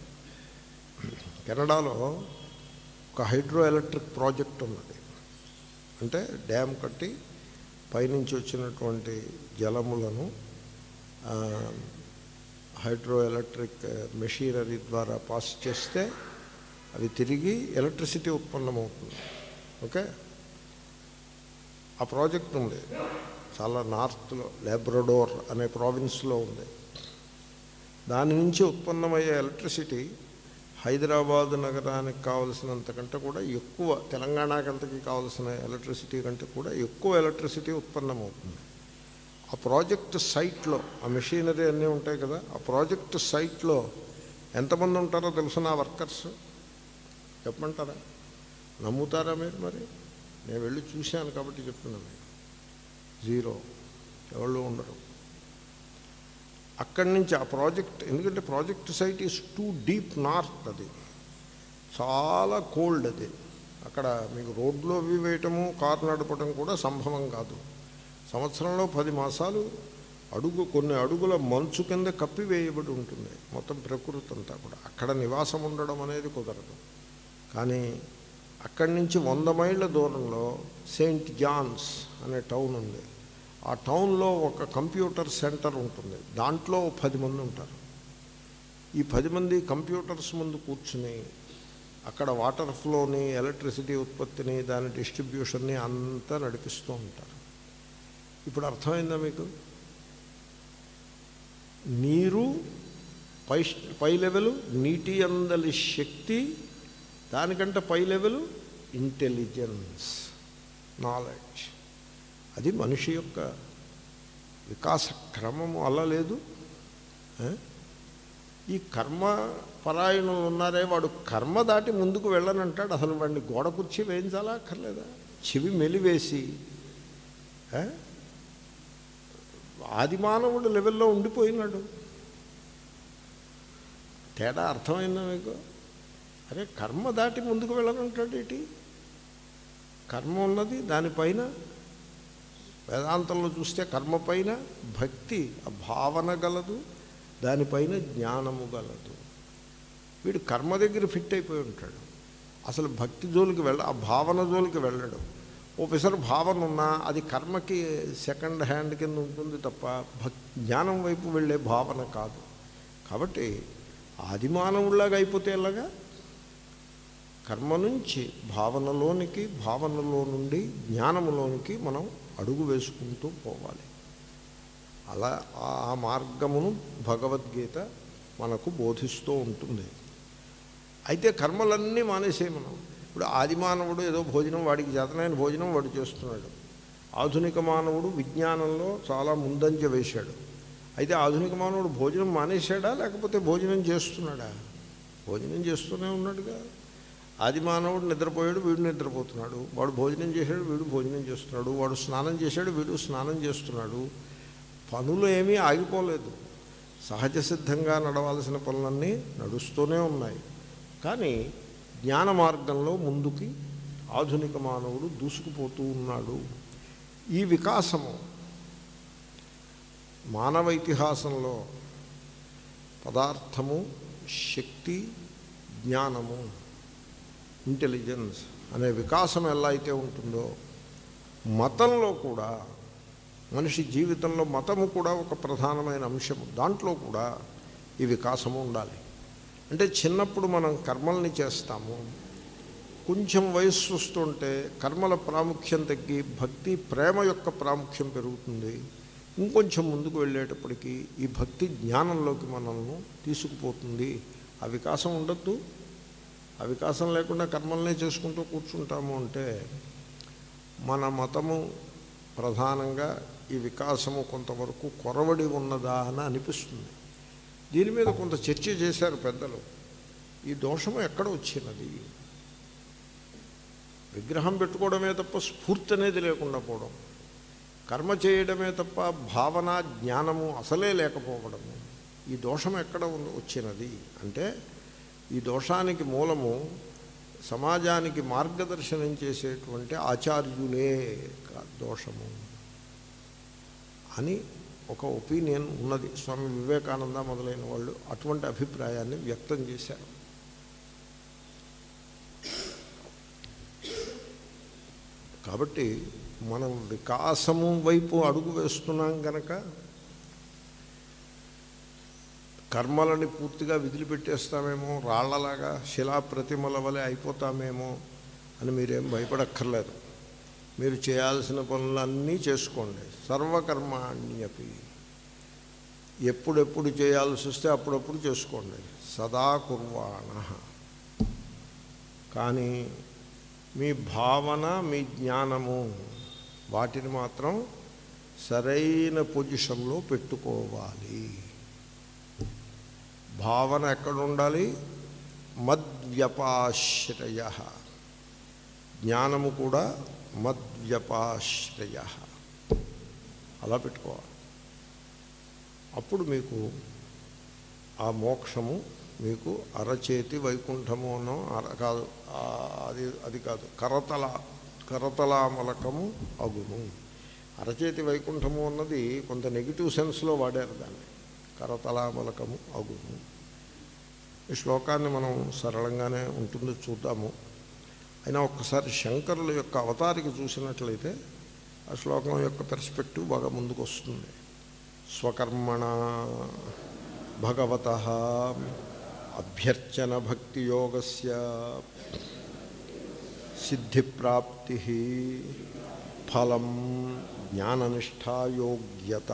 కెనడాలో ఒక హైడ్రో ఎలక్ట్రిక్ ప్రాజెక్ట్ ఉన్నది అంటే డ్యామ్ కట్టి పైనుంచి వచ్చినటువంటి జలములను ఆ, హైడ్రో ఎలక్ట్రిక్ మెషీనరీ ద్వారా పాస్ చేస్తే అవి తిరిగి ఎలక్ట్రిసిటీ ఉత్పన్నమవుతుంది ఓకే ఆ ప్రాజెక్ట్ ఉంది చాలా నార్త్లో లాబ్రడోర్ అనే ప్రావిన్స్లో ఉంది దాని నుంచి ఉత్పన్నమయ్యే ఎలక్ట్రిసిటీ హైదరాబాద్ నగరానికి కావలసినంతకంటే కూడా ఎక్కువ తెలంగాణకంతకి కావలసిన ఎలక్ట్రిసిటీ కంటే కూడా ఎక్కువ ఎలక్ట్రిసిటీ ఉత్పన్నమవుతుంది ఆ ప్రాజెక్ట్ సైట్లో ఆ మెషీనరీ అన్నీ ఉంటాయి కదా ఆ ప్రాజెక్ట్ సైట్లో ఎంతమంది ఉంటారో తెలుసు నా వర్కర్స్ చెప్పమంటారా నమ్ముతారా మీరు మరి నేను వెళ్ళి చూశాను కాబట్టి చెప్తున్నాను మీకు జీరో ఎవళ్ళు ఉండరు అక్కడి నుంచి ఆ ప్రాజెక్ట్ ఎందుకంటే project site is too deep north అది చాలా కోల్డ్ అది అక్కడ మీకు రోడ్లు అవి వేయటము కారు నడపడం కూడా సంభవం కాదు సంవత్సరంలో పది మాసాలు అడుగు కొన్ని అడుగుల మంచు కింద కప్పివేయబడి ఉంటుంది మొత్తం ప్రకృతి అంతా కూడా అక్కడ నివాసం ఉండడం అనేది కుదరదు కానీ అక్కడి నుంచి వంద మైళ్ళ దూరంలో సెయింట్ జాన్స్ అనే టౌన్ ఉంది ఆ టౌన్లో ఒక కంప్యూటర్ సెంటర్ ఉంటుంది దాంట్లో ఓ పది మంది ఉంటారు ఈ పది మంది కంప్యూటర్స్ ముందు కూర్చుని అక్కడ వాటర్ ఫ్లోని ఎలక్ట్రిసిటీ ఉత్పత్తిని దాని డిస్ట్రిబ్యూషన్ని అంతా నడిపిస్తూ ఉంటారు ఇప్పుడు అర్థమైందా మీకు నీరు పై పై లెవెలు నీటి అందలి శక్తి దానికంటే పై లెవెలు ఇంటెలిజెన్స్ నాలెడ్జ్ అది మనిషి యొక్క వికాస క్రమము అలా లేదు ఆ? ఈ కర్మ పరాయణులు ఉన్నారే వాడు కర్మ దాటి ముందుకు వెళ్ళనంటాడు అసలు వాడిని గోడ కుర్చీ వేయించాలా అక్కర్లేదా చెవి మెలివేసి ఆ? ఆది మానవుడు లెవెల్లో ఉండిపోయినాడు తేడా అర్థమైందా మీకు అరే కర్మ దాటి ముందుకు వెళ్ళనంటాడు ఏంటి కర్మ ఉన్నది దానిపైన వేదాంతంలో చూస్తే కర్మ పైన భక్తి ఆ భావన గలదు దానిపైన జ్ఞానము గలదు వీడు కర్మ దగ్గర ఫిట్ అయిపోయి ఉంటాడు అసలు భక్తి జోలికి వెళ్ళ ఆ భావన జోలికి వెళ్ళడు ఓపెసర్ భావన ఉన్నా అది కర్మకి సెకండ్ హ్యాండ్ కింద ఉంటుంది తప్ప భక్ జ్ఞానం వైపు వెళ్ళే భావన కాదు కాబట్టి ఆది మానవుల్లాగా అయిపోతే ఎలాగా కర్మ నుంచి భావనలోనికి భావనలో నుండి జ్ఞానములోనికి మనం అడుగు వేసుకుంటూ పోవాలి అలా ఆ మార్గమును భగవద్గీత మనకు బోధిస్తూ ఉంటుంది అయితే కర్మలన్నీ మానేసే మనం ఇప్పుడు ఆది మానవుడు ఏదో భోజనం వాడికి చేతనైన భోజనం వాడు చేస్తున్నాడు ఆధునిక మానవుడు విజ్ఞానంలో చాలా ముందంజ వేశాడు అయితే ఆధునిక మానవుడు భోజనం మానేశాడా లేకపోతే భోజనం చేస్తున్నాడా భోజనం చేస్తూనే ఉన్నాడుగా ఆది మానవుడు నిద్రపోయాడు వీడు నిద్రపోతున్నాడు వాడు భోజనం చేశాడు వీడు భోజనం చేస్తున్నాడు వాడు స్నానం చేశాడు వీడు స్నానం చేస్తున్నాడు పనులు ఏమీ ఆగిపోలేదు సహజ సిద్ధంగా నడవాల్సిన పనులన్నీ నడుస్తూనే ఉన్నాయి కానీ జ్ఞాన మార్గంలో ముందుకి ఆధునిక మానవుడు దూసుకుపోతూ ఉన్నాడు ఈ వికాసము మానవ ఇతిహాసంలో పదార్థము శక్తి జ్ఞానము ఇంటెలిజెన్స్ అనే వికాసం ఎలా అయితే ఉంటుందో మతంలో కూడా మనిషి జీవితంలో మతము కూడా ఒక ప్రధానమైన అంశము దాంట్లో కూడా ఈ వికాసము ఉండాలి అంటే చిన్నప్పుడు మనం కర్మల్ని చేస్తాము కొంచెం వయస్సు వస్తుంటే కర్మల ప్రాముఖ్యం తగ్గి భక్తి ప్రేమ యొక్క ప్రాముఖ్యం పెరుగుతుంది ఇంకొంచెం ముందుకు వెళ్ళేటప్పటికీ ఈ భక్తి జ్ఞానంలోకి మనల్ని తీసుకుపోతుంది ఆ వికాసం ఉండద్దు ఆ వికాసం లేకుండా కర్మల్నే చేసుకుంటూ కూర్చుంటాము అంటే మన మతము ప్రధానంగా ఈ వికాసము కొంతవరకు కొరవడి ఉన్నదా అని అనిపిస్తుంది దీని మీద కొంత చర్చ చేశారు పెద్దలు ఈ దోషము ఎక్కడ వచ్చినది విగ్రహం పెట్టుకోవడమే తప్ప స్ఫూర్తి అనేది లేకుండా పోవడం కర్మ చేయడమే తప్ప భావన జ్ఞానము అసలే లేకపోవడము ఈ దోషం ఎక్కడ ఉంది వచ్చినది అంటే ఈ దోషానికి మూలము సమాజానికి మార్గదర్శనం చేసేటువంటి ఆచార్యులే కా- దోషము అని ఒక ఒపీనియన్ ఉన్నది స్వామి వివేకానంద మొదలైన వాళ్ళు అటువంటి అభిప్రాయాన్ని వ్యక్తం చేశారు కాబట్టి మనం వికాసము వైపు అడుగు వేస్తున్నాం గనక కర్మలని పూర్తిగా విదిలిపెట్టేస్తామేమో రాళ్లలాగా శిలా ప్రతిమల వలె అయిపోతామేమో అని మీరేం భయపడక్కర్లేదు మీరు చేయాల్సిన పనులన్నీ చేసుకోండి సర్వకర్మాణ్యపి ఎప్పుడెప్పుడు చేయాల్సి వస్తే అప్పుడప్పుడు చేసుకోండి సదా కుర్వాణ కానీ మీ భావన మీ జ్ఞానము వాటిని మాత్రం సరైన పొజిషన్లో పెట్టుకోవాలి భావన ఎక్కడ ఉండాలి మద్వ్యపాశ్రయ జ్ఞానము కూడా మద్వ్యపాశ్రయ అలా పెట్టుకోవాలి అప్పుడు మీకు ఆ మోక్షము మీకు అరచేతి వైకుంఠము అనో అర కాదు ఆ, అది అది కాదు కరతల కరతలామలకము అగును అరచేతి వైకుంఠము అన్నది కొంత నెగిటివ్ సెన్స్లో వాడారు దాన్ని కరతలామలకము అగును ఈ శ్లోకాన్ని మనం సరళంగానే ఉంటుందో చూద్దాము అయినా ఒక్కసారి శంకరుల యొక్క అవతారికి చూసినట్లయితే ఆ శ్లోకం యొక్క పెర్స్పెక్టివ్ బాగా ముందుకు వస్తుంది స్వకర్మణ భగవత అభ్యర్చన భక్తియోగస్య సిద్ధిప్రాప్తి ఫలం జ్ఞాననిష్టాయోగ్యత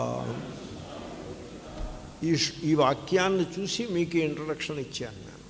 ఈ ష్- ఈ వాక్యాన్ని చూసి మీకు ఇంట్రడక్షన్ ఇచ్చాను నేను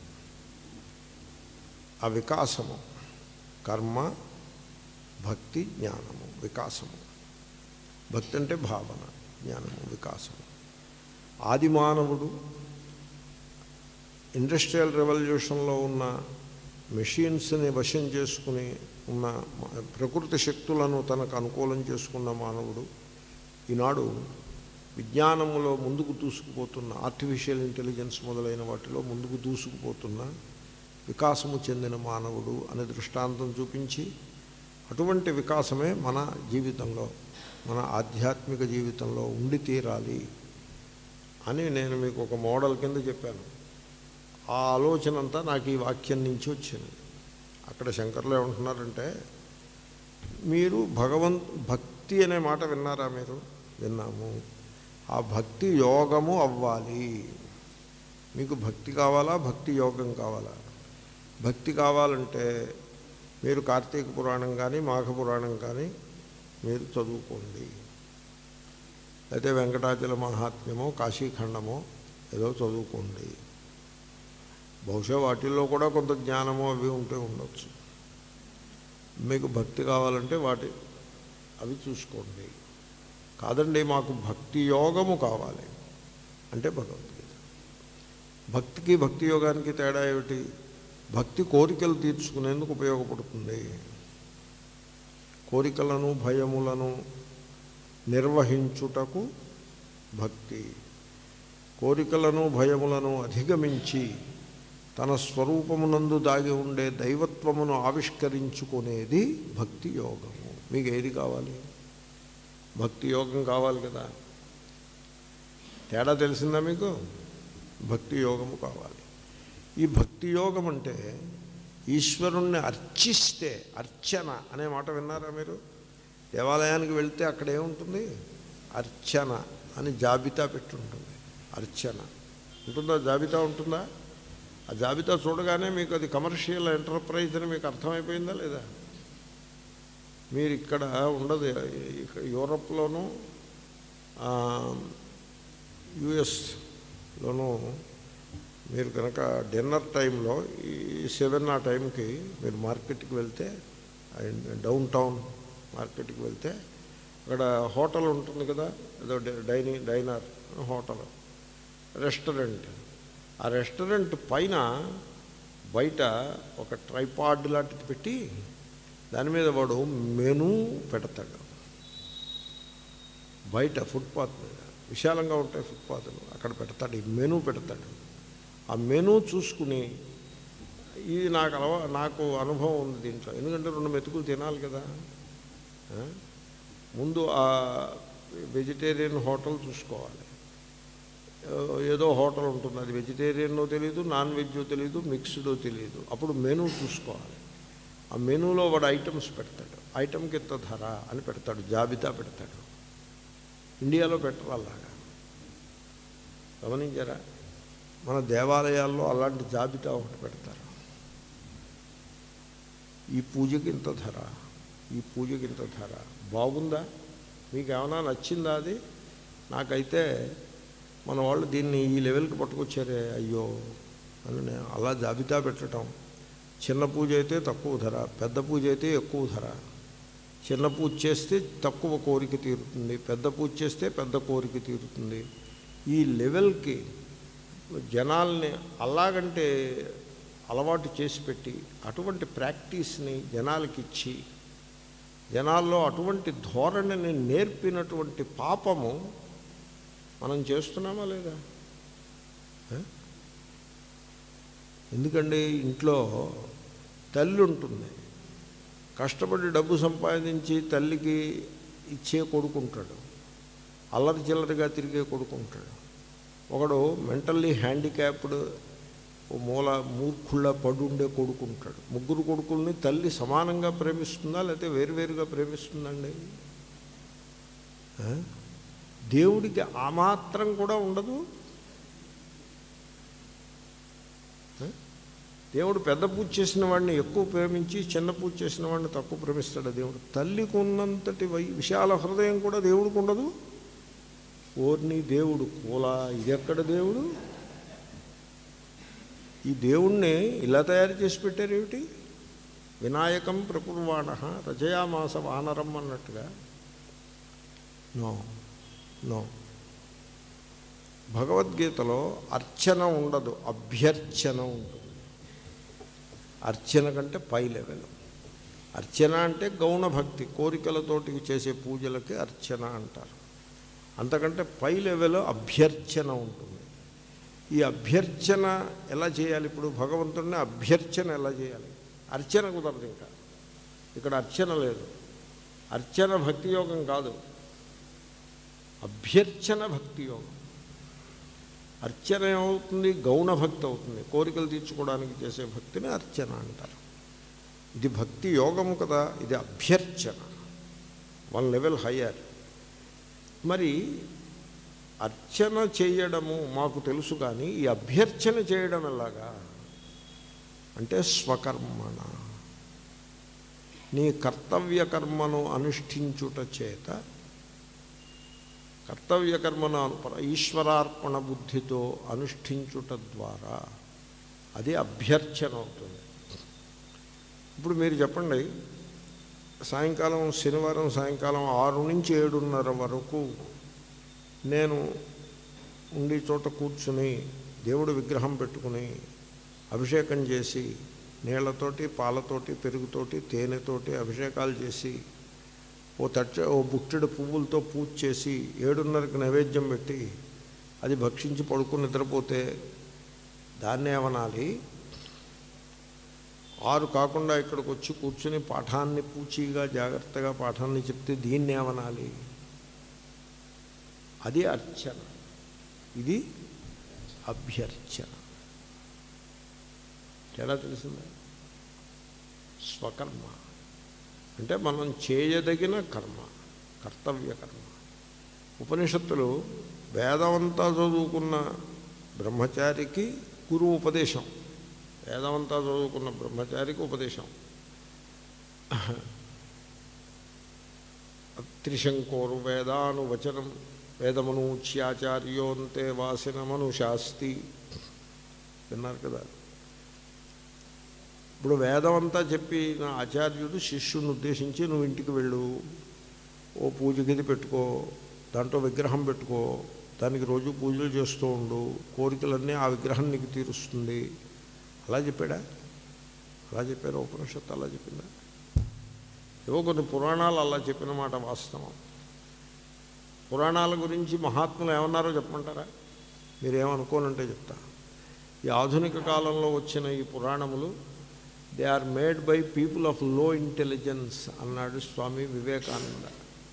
ఆ వికాసము కర్మ భక్తి జ్ఞానము వికాసము భక్తి అంటే భావన జ్ఞానము వికాసము ఆది మానవుడు ఇండస్ట్రియల్ రెవల్యూషన్లో ఉన్న మెషిన్స్ని వశం చేసుకుని ఉన్న మ- ప్రకృతి శక్తులను తనకు అనుకూలం చేసుకున్న మానవుడు ఈనాడు విజ్ఞానములో ముందుకు దూసుకుపోతున్న ఆర్టిఫిషియల్ ఇంటెలిజెన్స్ మొదలైన వాటిలో ముందుకు దూసుకుపోతున్న వికాసము చెందిన మానవుడు అనే దృష్టాంతం చూపించి అటువంటి వికాసమే మన జీవితంలో మన ఆధ్యాత్మిక జీవితంలో ఉండి తీరాలి అని నేను మీకు ఒక మోడల్ కింద చెప్పాను ఆ ఆలోచన అంతా నాకు ఈ వాక్యం నుంచి వచ్చింది అక్కడ శంకర్లు ఏమంటున్నారంటే మీరు భగవంత్ భక్తి అనే మాట విన్నారా మీరు విన్నాము ఆ భక్తి యోగము అవ్వాలి మీకు భక్తి కావాలా భక్తి యోగం కావాలా భక్తి కావాలంటే మీరు కార్తీక పురాణం కానీ మాఘ పురాణం కానీ మీరు చదువుకోండి అయితే వెంకటాచల మహాత్మ్యమో కాశీఖండమో ఏదో చదువుకోండి బహుశా వాటిల్లో కూడా కొంత జ్ఞానమో అవి ఉంటే ఉండొచ్చు మీకు భక్తి కావాలంటే వాటి అవి చూసుకోండి కాదండి మాకు భక్తి యోగము కావాలి అంటే భగవద్గీత భక్తికి భక్తి యోగానికి తేడా ఏమిటి భక్తి కోరికలు తీర్చుకునేందుకు ఉపయోగపడుతుంది కోరికలను భయములను నిర్వహించుటకు భక్తి కోరికలను భయములను అధిగమించి తన స్వరూపమునందు దాగి ఉండే దైవత్వమును ఆవిష్కరించుకునేది భక్తి యోగము మీకు ఏది కావాలి భక్తి యోగం కావాలి కదా తేడా తెలిసిందా మీకు భక్తి యోగము కావాలి ఈ భక్తి యోగం అంటే ఈశ్వరుణ్ణి అర్చిస్తే అర్చన అనే మాట విన్నారా మీరు దేవాలయానికి వెళ్తే అక్కడ ఏముంటుంది అర్చన అని జాబితా పెట్టుంటుంది అర్చన ఉంటుందా జాబితా ఉంటుందా ఆ జాబితా చూడగానే మీకు అది కమర్షియల్ ఎంటర్ప్రైజ్ అని మీకు అర్థమైపోయిందా లేదా మీరు ఇక్కడ ఉండదు ఇక్కడ యూరప్లోనూ యుఎస్లోనూ మీరు కనుక డిన్నర్ టైంలో ఈ సెవెన్ ఆ టైంకి మీరు మార్కెట్కి వెళ్తే డౌన్ టౌన్ మార్కెట్కి వెళ్తే అక్కడ హోటల్ ఉంటుంది కదా ఏదో డైనింగ్ డైనర్ హోటల్ రెస్టారెంట్ ఆ రెస్టారెంట్ పైన బయట ఒక ట్రైపాడ్ లాంటిది పెట్టి దాని మీద వాడు మెనూ పెడతాడు బయట ఫుట్పాత్ మీద విశాలంగా ఉంటాయి ఫుట్పాత్లు అక్కడ పెడతాడు ఈ మెనూ పెడతాడు ఆ మెనూ చూసుకుని ఇది నాకు అలవా నాకు అనుభవం ఉంది దీంట్లో ఎందుకంటే రెండు మెతుకులు తినాలి కదా ఆ? ముందు ఆ వెజిటేరియన్ హోటల్ చూసుకోవాలి ఏదో హోటల్ ఉంటుంది అది వెజిటేరియన్నో తెలియదు నాన్ వెజ్ తెలియదు మిక్స్డో తెలియదు అప్పుడు మెనూ చూసుకోవాలి ఆ మెనూలో వాడు ఐటమ్స్ పెడతాడు ఐటమ్కి ఇంత ధర అని పెడతాడు జాబితా పెడతాడు ఇండియాలో పెట్టరు అలాగా గమనించారా మన దేవాలయాల్లో అలాంటి జాబితా ఒకటి పెడతారు ఈ పూజకి ఇంత ధర ఈ పూజకి ఇంత ధర బాగుందా మీకు ఏమైనా నచ్చిందా అది నాకైతే మన వాళ్ళు దీన్ని ఈ లెవెల్కి పట్టుకొచ్చారే అయ్యో అని నేను అలా జాబితా పెట్టడం చిన్న పూజ అయితే తక్కువ ధర పెద్ద పూజ అయితే ఎక్కువ ధర చిన్న పూజ చేస్తే తక్కువ కోరిక తీరుతుంది పెద్ద పూజ చేస్తే పెద్ద కోరిక తీరుతుంది ఈ లెవెల్కి జనాల్ని అలాగంటే అలవాటు చేసి పెట్టి అటువంటి ప్రాక్టీస్ని జనాలకి ఇచ్చి జనాల్లో అటువంటి ధోరణిని నేర్పినటువంటి పాపము మనం చేస్తున్నామా లేదా ఆ? ఎందుకండి ఇంట్లో తల్లి ఉంటుంది కష్టపడి డబ్బు సంపాదించి తల్లికి ఇచ్చే కొడుకుంటాడు అల్లరి చిల్లరిగా తిరిగే కొడుకుంటాడు ఒకడు మెంటల్లీ హ్యాండిక్యాప్డ్ ఓ మూల మూర్ఖుళ్ళ పడుండే కొడుకుంటాడు ముగ్గురు కొడుకుల్ని తల్లి సమానంగా ప్రేమిస్తుందా లేకపోతే వేరువేరుగా ప్రేమిస్తుందండి ఆ? దేవుడికి ఆ మాత్రం కూడా ఉండదు ఆ? దేవుడు పెద్ద పూజ చేసిన వాడిని ఎక్కువ ప్రేమించి చిన్న పూజ చేసిన వాడిని తక్కువ ప్రేమిస్తాడు దేవుడు తల్లికి ఉన్నంతటి వై విశాల హృదయం కూడా దేవుడికి ఉండదు ఓర్ని దేవుడు కూలా ఇదెక్కడ దేవుడు ఈ దేవుణ్ణి ఇలా తయారు చేసి పెట్టారేమిటి వినాయకం ప్రకుర్వాణ రజయామాస వానరం అన్నట్టుగా నో నో భగవద్గీతలో అర్చన ఉండదు అభ్యర్చన ఉంటుంది అర్చన కంటే పై లెవెల్ అర్చన అంటే గౌణ భక్తి కోరికలతోటి చేసే పూజలకి అర్చన అంటారు అంతకంటే పై లెవెల్ అభ్యర్చన ఉంటుంది ఈ అభ్యర్చన ఎలా చేయాలి ఇప్పుడు భగవంతుడిని అభ్యర్చన ఎలా చేయాలి అర్చన కుదరదు ఇంకా ఇక్కడ అర్చన లేదు అర్చన భక్తి యోగం కాదు అభ్యర్చన భక్తి యోగం అర్చన ఏమవుతుంది గౌణ భక్తి అవుతుంది కోరికలు తీర్చుకోవడానికి చేసే భక్తిని అర్చన అంటారు ఇది భక్తి యోగము కదా ఇది అభ్యర్చన వన్ లెవెల్ హయ్యర్ మరి అర్చన చేయడము మాకు తెలుసు కానీ ఈ అభ్యర్చన చేయడం ఎలాగా అంటే స్వకర్మణ నీ కర్తవ్య కర్మను అనుష్ఠించుట చేత కర్తవ్య కర్మను అను- ఈశ్వరార్పణ బుద్ధితో అనుష్ఠించుట ద్వారా అది అభ్యర్చన అవుతుంది ఇప్పుడు మీరు చెప్పండి సాయంకాలం శనివారం సాయంకాలం ఆరు నుంచి ఏడున్నర వరకు నేను ఉండి చోట కూర్చుని దేవుడి విగ్రహం పెట్టుకుని అభిషేకం చేసి నీళ్లతోటి పాలతోటి పెరుగుతోటి తేనెతోటి అభిషేకాలు చేసి ఓ తచ్చ ఓ బుట్టెడు పువ్వులతో పూజ చేసి ఏడున్నరకి నైవేద్యం పెట్టి అది భక్షించి పడుకుని నిద్రపోతే దాన్ని ఏమనాలి ఆరు కాకుండా ఇక్కడికి వచ్చి కూర్చుని పాఠాన్ని పూచీగా జాగ్రత్తగా పాఠాన్ని చెప్తే దీన్ని ఏమనాలి అది అర్చన ఇది అభ్యర్చన తేడా తెలిసిందా స్వకర్మ అంటే మనం చేయదగిన కర్మ కర్తవ్య కర్మ ఉపనిషత్తులు వేదమంతా చదువుకున్న బ్రహ్మచారికి గురువు ఉపదేశం వేదమంతా చదువుకున్న బ్రహ్మచారికి ఉపదేశం త్రిశంకోరు వేదానువచనం వేదమనూచ్యాచార్యోంతే వాసినమనుశాస్తి విన్నారు కదా ఇప్పుడు వేదం అంతా చెప్పిన ఆచార్యుడు శిష్యుని ఉద్దేశించి నువ్వు ఇంటికి వెళ్ళు ఓ పూజ గది పెట్టుకో దాంట్లో విగ్రహం పెట్టుకో దానికి రోజు పూజలు చేస్తూ ఉండు కోరికలన్నీ ఆ విగ్రహం నీకు తీరుస్తుంది అలా చెప్పాడా అలా చెప్పారు ఉపనిషత్తు అలా చెప్పిందా ఏవో కొన్ని పురాణాలు అలా చెప్పిన మాట వాస్తవం పురాణాల గురించి మహాత్ములు ఏమన్నారో చెప్పమంటారా మీరేమనుకోనంటే చెప్తా ఈ ఆధునిక కాలంలో వచ్చిన ఈ పురాణములు they are made by people of low intelligence అన్నాడు స్వామి వివేకానంద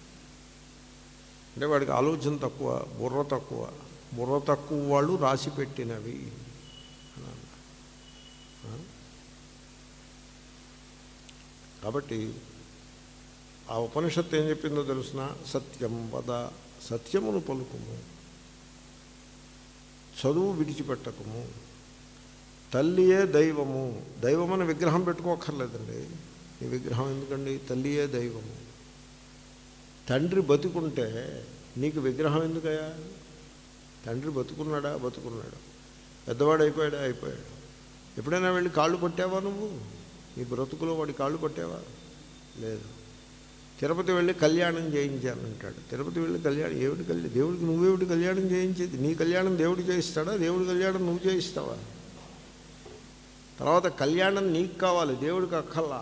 అంటే వాడికి ఆలోచన తక్కువ బుర్ర తక్కువ బుర్ర తక్కువ వాళ్ళు రాసి పెట్టినవి అని అన్నారు. ఆ? కాబట్టి ఆ ఉపనిషత్తు ఏం చెప్పిందో తెలుసిన సత్యం వద సత్యమును పలుకుము చదువు విడిచిపెట్టకము తల్లియే దైవము దైవమని విగ్రహం పెట్టుకోకర్లేదండి ఈ విగ్రహం ఎందుకండి తల్లియే దైవము తండ్రి బతుకుంటే నీకు విగ్రహం ఎందుకయ్యా తండ్రి బతుకున్నాడా బతుకున్నాడు పెద్దవాడు అయిపోయాడా అయిపోయాడు ఎప్పుడైనా వెళ్ళి కాళ్ళు కొట్టావా నువ్వు నీ బ్రతుకులో వాడి కాళ్ళు కొట్టావా లేదు తిరుపతి వెళ్ళి కళ్యాణం చేయించానంటాడు తిరుపతి వెళ్ళి కళ్యాణం ఏమిటి కళ్యాణం దేవుడికి నువ్వేమిటి కళ్యాణం చేయించేది నీ కళ్యాణం దేవుడు చేయిస్తాడా దేవుడి కళ్యాణం నువ్వు చేయిస్తావా తర్వాత కళ్యాణం నీకు కావాలి దేవుడికి అక్కల్లా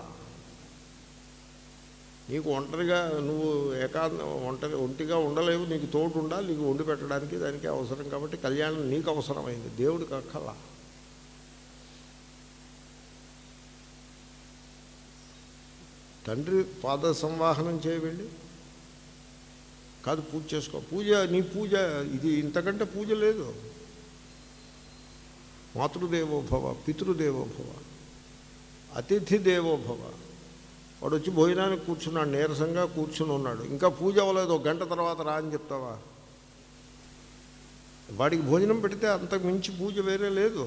నీకు ఒంటరిగా నువ్వు ఏకాంత ఒంటరి ఒంటిగా ఉండలేవు నీకు తోడు ఉండాలి నీకు వండి పెట్టడానికి దానికి అవసరం కాబట్టి కళ్యాణం నీకు అవసరమైంది దేవుడికి అక్కల్లా తండ్రి పాద సంవాహనం చేయవెళ్ళి కాదు పూజ చేసుకో పూజ నీ పూజ ఇది ఇంతకంటే పూజ లేదు మాతృదేవోభవ పితృదేవోభవ అతిథి దేవోభవ వాడు వచ్చి భోజనానికి కూర్చున్నాడు నీరసంగా కూర్చుని ఉన్నాడు ఇంకా పూజ అవ్వలేదు ఒక గంట తర్వాత రా అని చెప్తావా వాడికి భోజనం పెడితే అంతకు మించి పూజ వేరే లేదు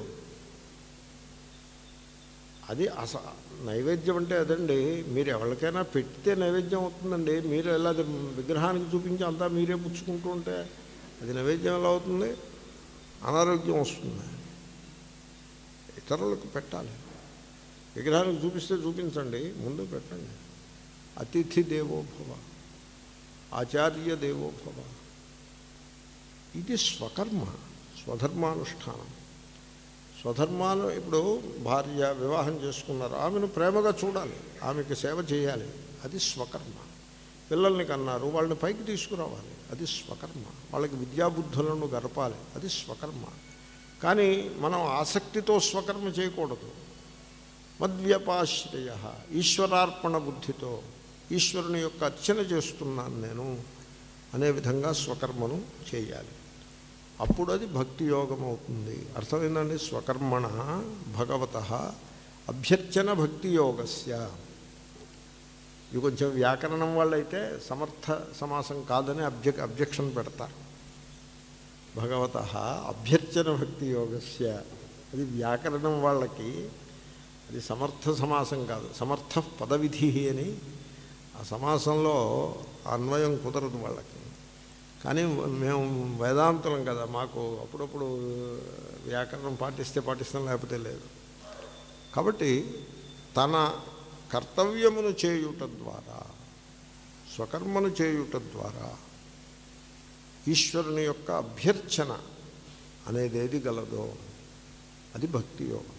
అది అస నైవేద్యం అంటే అదండి మీరు ఎవరికైనా పెడితే నైవేద్యం అవుతుందండి మీరు ఎలా అది విగ్రహానికి చూపించి అంతా మీరే పుచ్చుకుంటూ ఉంటే అది నైవేద్యం ఎలా అవుతుంది అనారోగ్యం వస్తుంది ఇతరులకు పెట్టాలి విగ్రహానికి చూపిస్తే చూపించండి ముందు పెట్టండి అతిథి దేవోభవ ఆచార్య దేవోభవ ఇది స్వకర్మ స్వధర్మానుష్ఠానం స్వధర్మాలు ఇప్పుడు భార్య వివాహం చేసుకున్నారు ఆమెను ప్రేమగా చూడాలి ఆమెకి సేవ చేయాలి అది స్వకర్మ పిల్లల్ని కన్నారు వాళ్ళని పైకి తీసుకురావాలి అది స్వకర్మ వాళ్ళకి విద్యాబుద్ధులను గడపాలి అది స్వకర్మ కానీ మనం ఆసక్తితో స్వకర్మ చేయకూడదు మద్వ్యపాశ్రయ ఈశ్వరార్పణ బుద్ధితో ఈశ్వరుని యొక్క అర్చన చేస్తున్నాను నేను అనే విధంగా స్వకర్మను చేయాలి అప్పుడు అది భక్తి యోగం అవుతుంది అర్థమైందండి స్వకర్మణ భగవత అభ్యర్చన భక్తి యోగస్య ఇది కొంచెం వ్యాకరణం వాళ్ళైతే సమర్థ సమాసం కాదని అబ్జె అబ్జెక్షన్ పెడతారు భగవత అభ్యర్చన భక్తి యోగస్య అది వ్యాకరణం వాళ్ళకి అది సమర్థ సమాసం కాదు సమర్థ పదవిధి అని ఆ సమాసంలో అన్వయం కుదరదు వాళ్ళకి కానీ మేము వేదాంతులం కదా మాకు అప్పుడప్పుడు వ్యాకరణం పాటిస్తే పాటిస్తాం లేకపోతే లేదు కాబట్టి తన కర్తవ్యమును చేయుట ద్వారా స్వకర్మను చేయుట ద్వారా ఈశ్వరుని యొక్క అభ్యర్చన అనేది ఏది గలదో అది భక్తి యోగం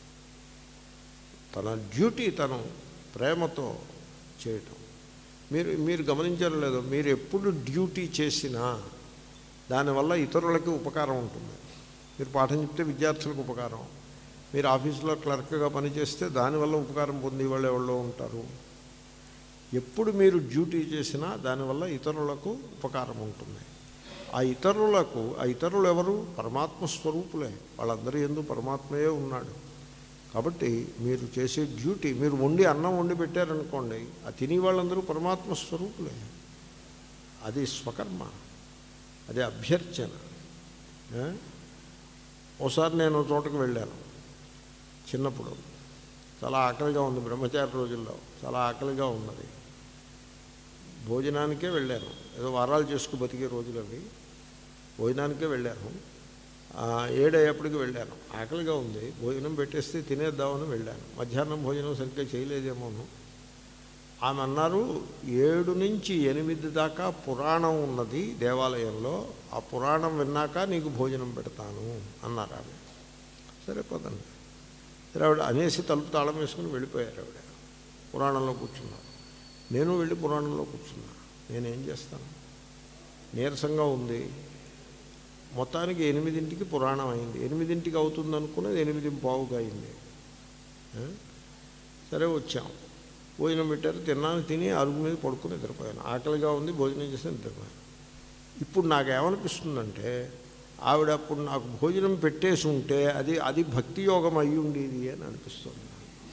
తన డ్యూటీ తను ప్రేమతో చేయటం మీరు మీరు గమనించారో లేదో మీరు ఎప్పుడు డ్యూటీ చేసినా దానివల్ల ఇతరులకి ఉపకారం ఉంటుంది మీరు పాఠం చెప్తే విద్యార్థులకు ఉపకారం మీరు ఆఫీసులో క్లర్క్గా పనిచేస్తే దానివల్ల ఉపకారం పొందే వాళ్ళు ఎవరో ఉంటారు ఎప్పుడు మీరు డ్యూటీ చేసినా దానివల్ల ఇతరులకు ఉపకారం ఉంటుంది ఆ ఇతరులకు ఆ ఇతరులు ఎవరు పరమాత్మ స్వరూపులే వాళ్ళందరూ ఎందు పరమాత్మయే ఉన్నాడు కాబట్టి మీరు చేసే డ్యూటీ మీరు వండి అన్నం వండి పెట్టారనుకోండి ఆ తినే వాళ్ళందరూ పరమాత్మ స్వరూపులే అది స్వకర్మ అది అభ్యర్చన ఏ? ఓసారి నేను ఒక చోటకు వెళ్ళాను చిన్నప్పుడు చాలా ఆకలిగా ఉంది బ్రహ్మచారి రోజుల్లో చాలా ఆకలిగా ఉన్నది భోజనానికే వెళ్ళాను ఏదో వారాలు చేసుకు బతికే రోజులు అవి భోజనానికే వెళ్ళాను ఆ, ఏడయ్యేప్పటికి వెళ్ళాను ఆకలిగా ఉంది భోజనం పెట్టేస్తే తినేద్దామని వెళ్ళాను మధ్యాహ్నం భోజనం సరిగ్గా చేయలేదేమోను ఆమె అన్నారు ఏడు నుంచి ఎనిమిది దాకా పురాణం ఉన్నది దేవాలయంలో ఆ పురాణం విన్నాక నీకు భోజనం పెడతాను అన్నారు ఆమె సరే పదండి సరే ఆవిడ అనేసి తలుపు తాళం వేసుకుని వెళ్ళిపోయారు ఆవిడ పురాణంలో కూర్చున్నారు నేను వెళ్ళి పురాణంలో కూర్చున్నా నేనేం చేస్తాను నీరసంగా ఉంది మొత్తానికి ఎనిమిదింటికి పురాణం అయింది ఎనిమిదింటికి అవుతుంది అనుకున్నది ఎనిమిది పావుగా అయింది ఆ? సరే వచ్చాం భోజనం పెట్టారు తిన్నాను తిని అరుగు మీద పడుకుని నిద్రపోయాను ఆకలిగా ఉంది భోజనం చేసి నిద్రపోయాను ఇప్పుడు నాకు ఏమనిపిస్తుందంటే ఆవిడ అప్పుడు నాకు భోజనం పెట్టేసి ఉంటే అది అది భక్తి యోగం అయి ఉండేది అని అనిపిస్తుంది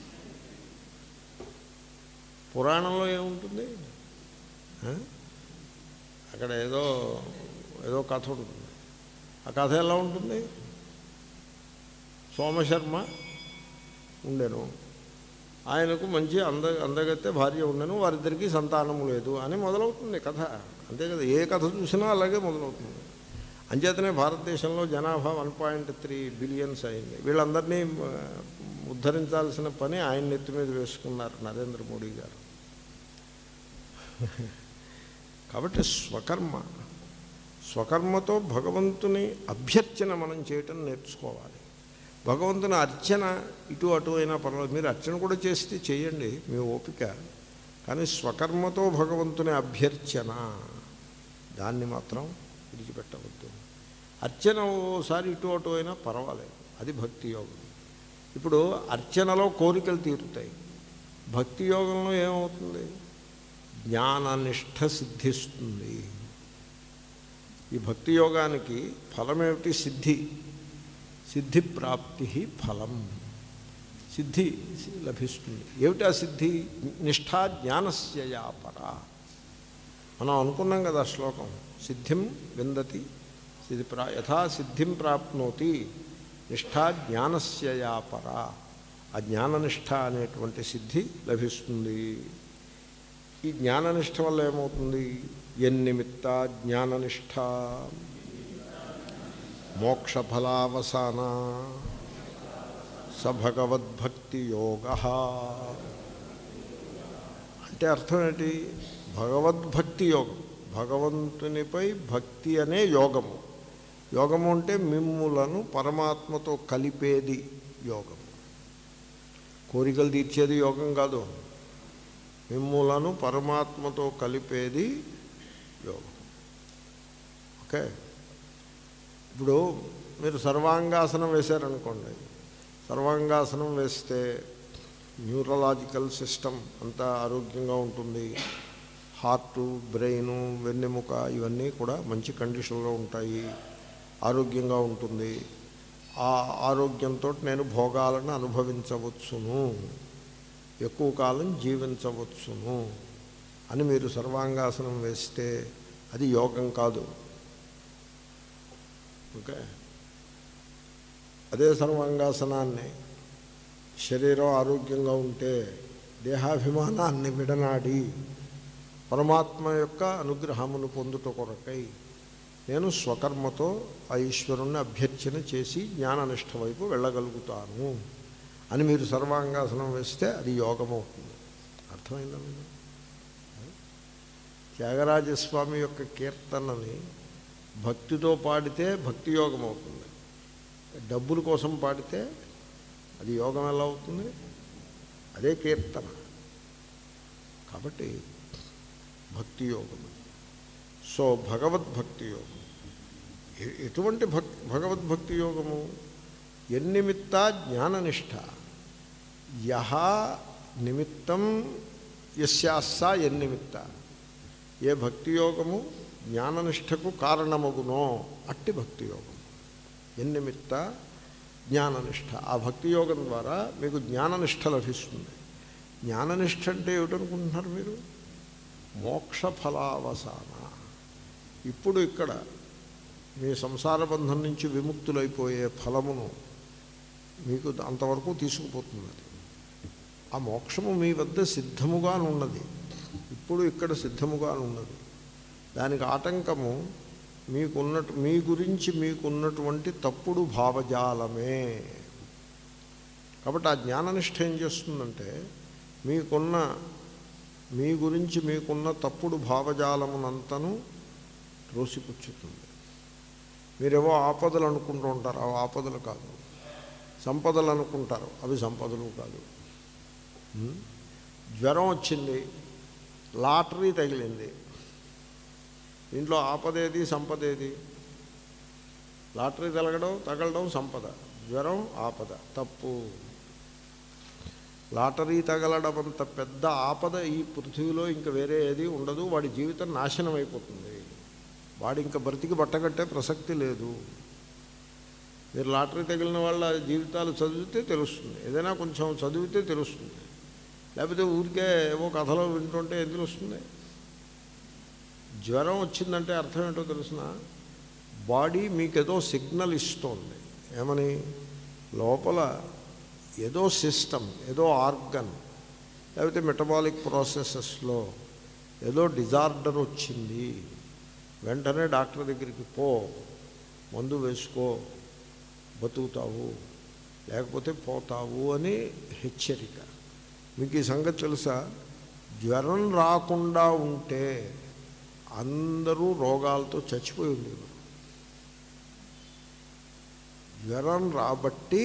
పురాణంలో ఏముంటుంది ఆ? అక్కడ ఏదో ఏదో కథ ఉంటుంది ఆ కథ ఎలా ఉంటుంది సోమశర్మ ఉండెను ఆయనకు మంచి అంద అందగత్తె భార్య ఉండను వారిద్దరికీ సంతానము లేదు అని మొదలవుతుంది కథ అంతే కదా ఏ కథ చూసినా అలాగే మొదలవుతుంది అంచేతనే భారతదేశంలో జనాభా వన్ పాయింట్ త్రీ బిలియన్స్ అయింది వీళ్ళందరినీ ఆ, ఉద్ధరించాల్సిన పని ఆయన నెత్తి మీద వేసుకున్నారు నరేంద్ర మోడీ గారు కాబట్టి స్వకర్మ స్వకర్మతో భగవంతుని అభ్యర్చన మనం చేయటం నేర్చుకోవాలి భగవంతుని అర్చన ఇటు అటు అయినా పర్వాలేదు మీరు అర్చన కూడా చేస్తే చేయండి మీ ఓపిక కానీ స్వకర్మతో భగవంతుని అభ్యర్చన దాన్ని మాత్రం విడిచిపెట్టవద్దు అర్చన ఓసారి ఇటు అటు అయినా పర్వాలేదు అది భక్తి యోగం ఇప్పుడు అర్చనలో కోరికలు తీరుతాయి భక్తి యోగంలో ఏమవుతుంది జ్ఞాననిష్ట సిద్ధిస్తుంది ఈ భక్తి యోగానికి ఫలమేమిటి సిద్ధి సిద్ధి ప్రాప్తి ఫలం సిద్ధి లభిస్తుంది ఏమిటా సిద్ధి నిష్ఠా జ్ఞానస్య యాపర మనం అనుకున్నాం కదా ఆ శ్లోకం సిద్ధిం విందతి సిద్ధి ప్రా యథా సిద్ధిం ప్రాప్నోతి నిష్ఠా జ్ఞానస్య యాపర ఆ జ్ఞాననిష్ట అనేటువంటి సిద్ధి లభిస్తుంది ఈ జ్ఞాననిష్ట వల్ల ఏమవుతుంది ఎన్నిమిత్త జ్ఞాననిష్ట మోక్షఫలావసాన స భగవద్భక్తి యోగ అంటే అర్థం ఏంటి భగవద్భక్తి యోగం భగవంతునిపై భక్తి అనే యోగము యోగము అంటే మిమ్ములను పరమాత్మతో కలిపేది యోగము కోరికలు తీర్చేది యోగం కాదు మిమ్ములను పరమాత్మతో కలిపేది యోగం ఓకే ఇప్పుడు మీరు సర్వాంగాసనం వేశారనుకోండి సర్వాంగాసనం వేస్తే న్యూరలాజికల్ సిస్టమ్ అంతా ఆరోగ్యంగా ఉంటుంది హార్టు బ్రెయిను వెన్నెముక ఇవన్నీ కూడా మంచి కండిషన్లో ఉంటాయి ఆరోగ్యంగా ఉంటుంది ఆ ఆరోగ్యంతో నేను భోగాలను అనుభవించవచ్చును ఎక్కువ కాలం జీవించవచ్చును అని మీరు సర్వాంగాసనం వేస్తే అది యోగం కాదు ఓకే అదే సర్వాంగాసనాన్ని శరీరం ఆరోగ్యంగా ఉంటే దేహాభిమానాన్ని విడనాడి పరమాత్మ యొక్క అనుగ్రహమును పొందుట కొరకై నేను స్వకర్మతో ఆ ఈశ్వరుణ్ణి అభ్యర్చన చేసి జ్ఞాననిష్ట వైపు వెళ్ళగలుగుతాను అని మీరు సర్వాంగాసనం వేస్తే అది యోగం అవుతుంది అర్థమైందా మీరు త్యాగరాజస్వామి యొక్క కీర్తనని భక్తితో పాడితే భక్తి యోగం అవుతుంది డబ్బుల కోసం పాడితే అది యోగం ఎలా అవుతుంది అదే కీర్తన కాబట్టి భక్తి యోగం సో భగవద్భక్తి యోగం ఎ- ఎటువంటి భక్ భగవద్భక్తి యోగము ఎన్నిమిత్త జ్ఞాననిష్ట యహ నిమిత్తం యస్యాస్సా ఎన్నిమిత్త ఏ భక్తి యోగము జ్ఞాననిష్టకు కారణమగునో అట్టి భక్తి యోగం ఎన్నిమిత్త జ్ఞాననిష్ట ఆ భక్తి యోగం ద్వారా మీకు జ్ఞాననిష్ట లభిస్తుంది జ్ఞాననిష్ట అంటే ఏమిటనుకుంటున్నారు మీరు మోక్ష ఫలావసాన ఇప్పుడు ఇక్కడ మీ సంసార బంధం నుంచి విముక్తులైపోయే ఫలమును మీకు అంతవరకు తీసుకుపోతుంది అది ఆ మోక్షము మీ వద్ద సిద్ధముగా ఉన్నది ఇప్పుడు ఇక్కడ సిద్ధముగా ఉన్నది దానికి ఆటంకము మీకున్నట్టు మీ గురించి మీకున్నటువంటి తప్పుడు భావజాలమే కాబట్టి ఆ జ్ఞాననిష్ట ఏం చేస్తుందంటే మీకున్న మీ గురించి మీకున్న తప్పుడు భావజాలమునంతను రోసిపుచ్చుతుంది మీరేవో ఆపదలు అనుకుంటూ ఉంటారు అవి ఆపదలు కాదు సంపదలు అనుకుంటారు అవి సంపదలు కాదు ఉం? జ్వరం వచ్చింది లాటరీ తగిలింది దీంట్లో ఆపదేది సంపదేది లాటరీ తగలడం తగలడం సంపద జ్వరం ఆపద తప్పు లాటరీ తగలడం అంత పెద్ద ఆపద ఈ పృథ్వీలో ఇంకా వేరే ఏది ఉండదు వాడి జీవితం నాశనం అయిపోతుంది వాడి ఇంకా బ్రతికి బట్టగట్టే ప్రసక్తి లేదు మీరు లాటరీ తగిలిన వాళ్ళ జీవితాలు చదివితే తెలుస్తుంది ఏదైనా కొంచెం చదివితే తెలుస్తుంది లేకపోతే ఊరికే ఏవో కథలో వింటుంటే ఏం తెలుస్తుంది జ్వరం వచ్చిందంటే అర్థం ఏంటో తెలుసిన బాడీ మీకేదో సిగ్నల్ ఇస్తోంది ఏమని లోపల ఏదో సిస్టమ్ ఏదో ఆర్గన్ లేకపోతే మెటబాలిక్ ప్రాసెసెస్లో ఏదో డిజార్డర్ వచ్చింది వెంటనే డాక్టర్ దగ్గరికి పో మందు వేసుకో బతుకుతావు లేకపోతే పోతావు అని హెచ్చరిక మీకు ఈ సంగతి తెలుసా జ్వరం రాకుండా ఉంటే అందరూ రోగాలతో చచ్చిపోయి ఉండేవారు జ్వరం రాబట్టి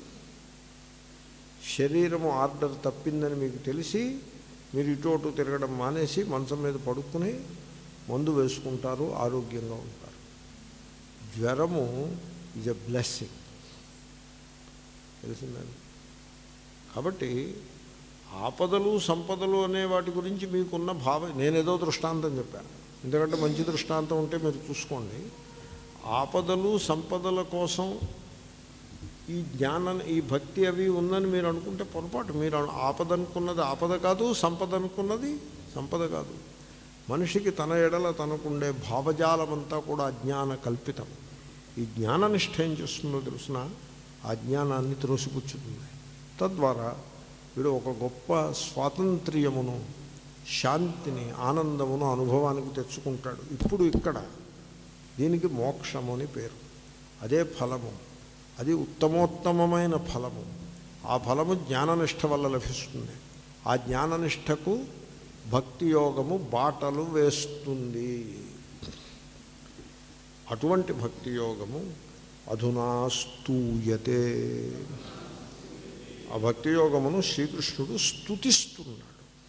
శరీరము ఆర్డర్ తప్పిందని మీకు తెలిసి మీరు ఇటు అటు తిరగడం మానేసి మంచం మీద పడుకుని మందు వేసుకుంటారు ఆరోగ్యంగా ఉంటారు జ్వరము ఈజ్ ఎ బ్లెస్సింగ్ తెలిసిందండి కాబట్టి ఆపదలు సంపదలు అనే వాటి గురించి మీకున్న భావ నేనేదో దృష్టాంతం చెప్పాను ఎందుకంటే మంచి దృష్టాంతం ఉంటే మీరు చూసుకోండి ఆపదలు సంపదల కోసం ఈ జ్ఞానం ఈ భక్తి అవి ఉందని మీరు అనుకుంటే పొరపాటు మీరు అను- ఆపద అనుకున్నది ఆపద కాదు సంపద అనుకున్నది సంపద కాదు మనిషికి తన ఎడల తనకుండే భావజాలమంతా కూడా అజ్ఞాన కల్పితం ఈ జ్ఞాననిష్ట ఏం చేస్తుందో తెలుసిన ఆ జ్ఞానాన్ని త్రోసిపుచ్చుతుంది తద్వారా వీడు ఒక గొప్ప స్వాతంత్ర్యమును శాంతిని ఆనందమును అనుభవానికి తెచ్చుకుంటాడు ఇప్పుడు ఇక్కడ దీనికి మోక్షము అని పేరు అదే ఫలము అది ఉత్తమోత్తమమైన ఫలము ఆ ఫలము జ్ఞాననిష్ట వల్ల లభిస్తుంది ఆ జ్ఞాననిష్టకు భక్తి యోగము బాటలు వేస్తుంది అటువంటి భక్తి యోగము అధునా స్తూయతే ఆ భక్తి యోగమును శ్రీకృష్ణుడు స్తుతిస్తున్నాడు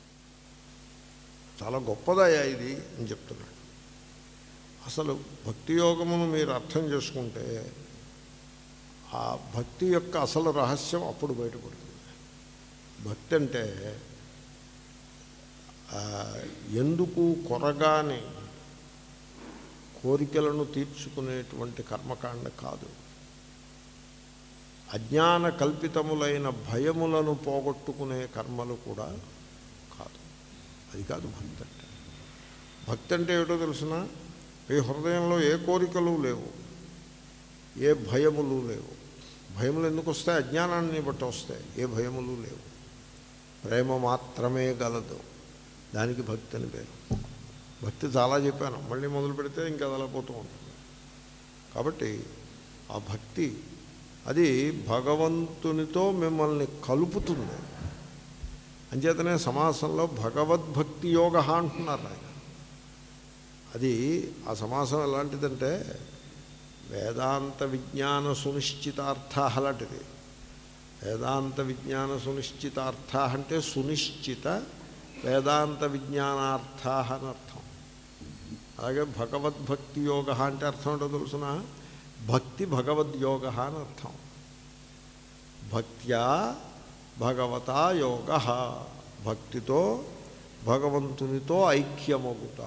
చాలా గొప్పదయా ఇది అని చెప్తున్నాడు అసలు భక్తి యోగమును మీరు అర్థం చేసుకుంటే ఆ భక్తి యొక్క అసలు రహస్యం అప్పుడు బయటపడుతుంది భక్తి అంటే ఆ, ఎందుకు కొరగాని కోరికలను తీర్చుకునేటువంటి కర్మకాండ కాదు అజ్ఞాన కల్పితములైన భయములను పోగొట్టుకునే కర్మలు కూడా కాదు అది కాదు భక్తి అంటే భక్తి అంటే ఏమిటో తెలిసిన ఈ హృదయంలో ఏ కోరికలు లేవు ఏ భయములు లేవు భయములు ఎందుకు వస్తాయి అజ్ఞానాన్ని బట్టి వస్తాయి ఏ భయములు లేవు ప్రేమ మాత్రమే గలదు దానికి భక్తి అని పేరు భక్తి చాలా చెప్పాను మళ్ళీ మొదలు పెడితే ఇంకా అది అలా పోతూ ఉంటుంది కాబట్టి ఆ భక్తి అది భగవంతునితో మిమ్మల్ని కలుపుతుంది అంచేతనే సమాసంలో భగవద్భక్తి యోగ అంటున్నారు ఆయన అది ఆ సమాసం ఎలాంటిదంటే వేదాంత విజ్ఞాన సునిశ్చితార్థ అలాంటిది వేదాంత విజ్ఞాన సునిశ్చితార్థ అంటే సునిశ్చిత వేదాంత విజ్ఞానార్థ అని అర్థం అలాగే భగవద్భక్తి యోగ అంటే అర్థం ఏంటో తెలుసిన భక్తి భగవద్యోగ అని అర్థం భక్త్యా భగవతా యోగ భక్తితో భగవంతునితో ఐక్యమగుట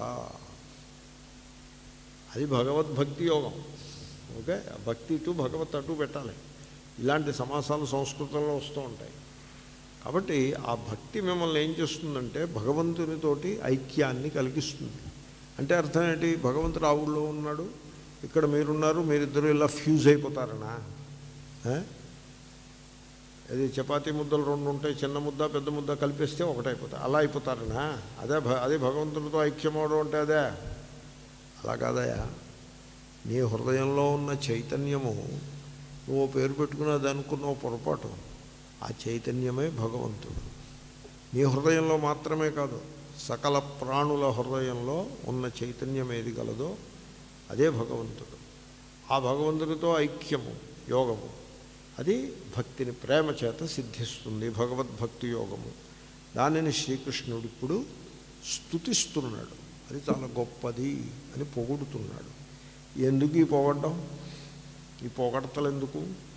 అది భగవద్భక్తి యోగం ఓకే భక్తి టు భగవత్ అటు పెట్టాలి ఇలాంటి సమాసాలు సంస్కృతంలో వస్తూ ఉంటాయి కాబట్టి ఆ భక్తి మిమ్మల్ని ఏం చేస్తుందంటే భగవంతునితోటి ఐక్యాన్ని కలిగిస్తుంది అంటే అర్థం ఏంటి భగవంతుడు ఆ ఊళ్ళో ఉన్నాడు ఇక్కడ మీరున్నారు మీరిద్దరూ ఇలా ఫ్యూజ్ అయిపోతారనా ఆ? అది చపాతీ ముద్దలు రెండు ఉంటాయి చిన్న ముద్ద పెద్ద ముద్ద కలిపేస్తే ఒకటైపోతాయి అలా అయిపోతారనా అదే భ అదే భగవంతుడితో ఐక్యమవడం అంటే అదే అలా కాదయా నీ హృదయంలో ఉన్న చైతన్యము నువ్వు పేరు పెట్టుకున్నది అనుకున్నావు పొరపాటు ఆ చైతన్యమే భగవంతుడు నీ హృదయంలో మాత్రమే కాదు సకల ప్రాణుల హృదయంలో ఉన్న చైతన్యం ఏది గలదో అదే భగవంతుడు ఆ భగవంతుడితో ఐక్యము యోగము అది భక్తిని ప్రేమ చేత సిద్ధిస్తుంది భగవద్భక్తి యోగము దానిని శ్రీకృష్ణుడు ఇప్పుడు స్తుతిస్తున్నాడు అది చాలా గొప్పది అని పొగుడుతున్నాడు ఎందుకు ఈ పొగడ్డం ఈ పొగడతలు ఎందుకు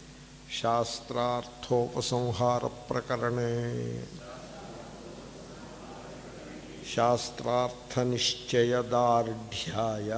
శాస్త్రార్థోపసంహార ప్రకరణే శాస్త్రార్థ నిశ్చయదార్ఢ్యాయ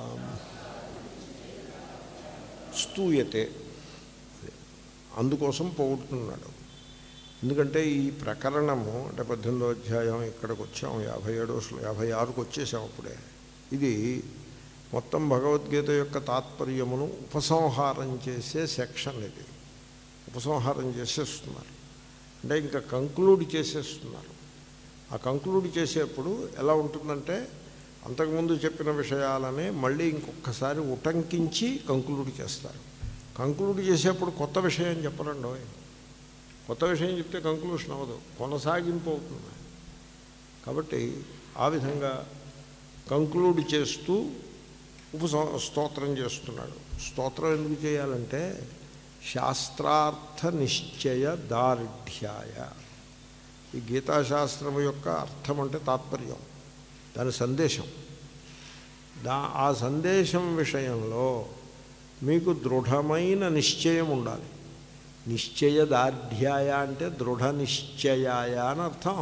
స్తూయతే అందుకోసం పోగొట్టున్నాడు ఎందుకంటే ఈ ప్రకరణము అంటే పద్దెనిమిదో అధ్యాయం ఇక్కడికి వచ్చాం యాభై ఏడో శ్లో- యాభై ఆరుకు వచ్చేసాం అప్పుడే ఇది మొత్తం భగవద్గీత యొక్క తాత్పర్యమును ఉపసంహారం చేసే సెక్షన్ ఇది ఉపసంహారం చేసేస్తున్నారు అంటే ఇంకా కంక్లూడ్ చేసేస్తున్నారు ఆ కంక్లూడ్ చేసేప్పుడు ఎలా ఉంటుందంటే అంతకుముందు చెప్పిన విషయాలనే మళ్ళీ ఇంకొకసారి ఉటంకించి కంక్లూడ్ చేస్తారు కంక్లూడ్ చేసేప్పుడు కొత్త విషయం చెప్పరండి కొత్త విషయం చెప్తే కంక్లూషన్ అవ్వదు కొనసాగింపు అవుతుంది కాబట్టి ఆ విధంగా కంక్లూడ్ చేస్తూ ఉప స్తోత్రం చేస్తున్నాడు స్తోత్రం ఎందుకు చేయాలంటే శాస్త్రార్థ నిశ్చయ దార్ఢ్యాయ ఈ గీతాశాస్త్రం యొక్క అర్థం అంటే తాత్పర్యం దాని సందేశం దా ఆ సందేశం విషయంలో మీకు దృఢమైన నిశ్చయం ఉండాలి నిశ్చయ దార్ఢ్యాయ అంటే దృఢ నిశ్చయాయ అని అర్థం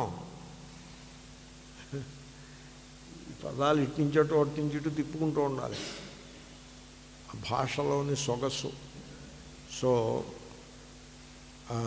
ఈ పదాలు ఇట్నుంచటు అట్నుంచటు తిప్పుకుంటూ ఉండాలి ఆ భాషలోని సొగసు సో ఆ,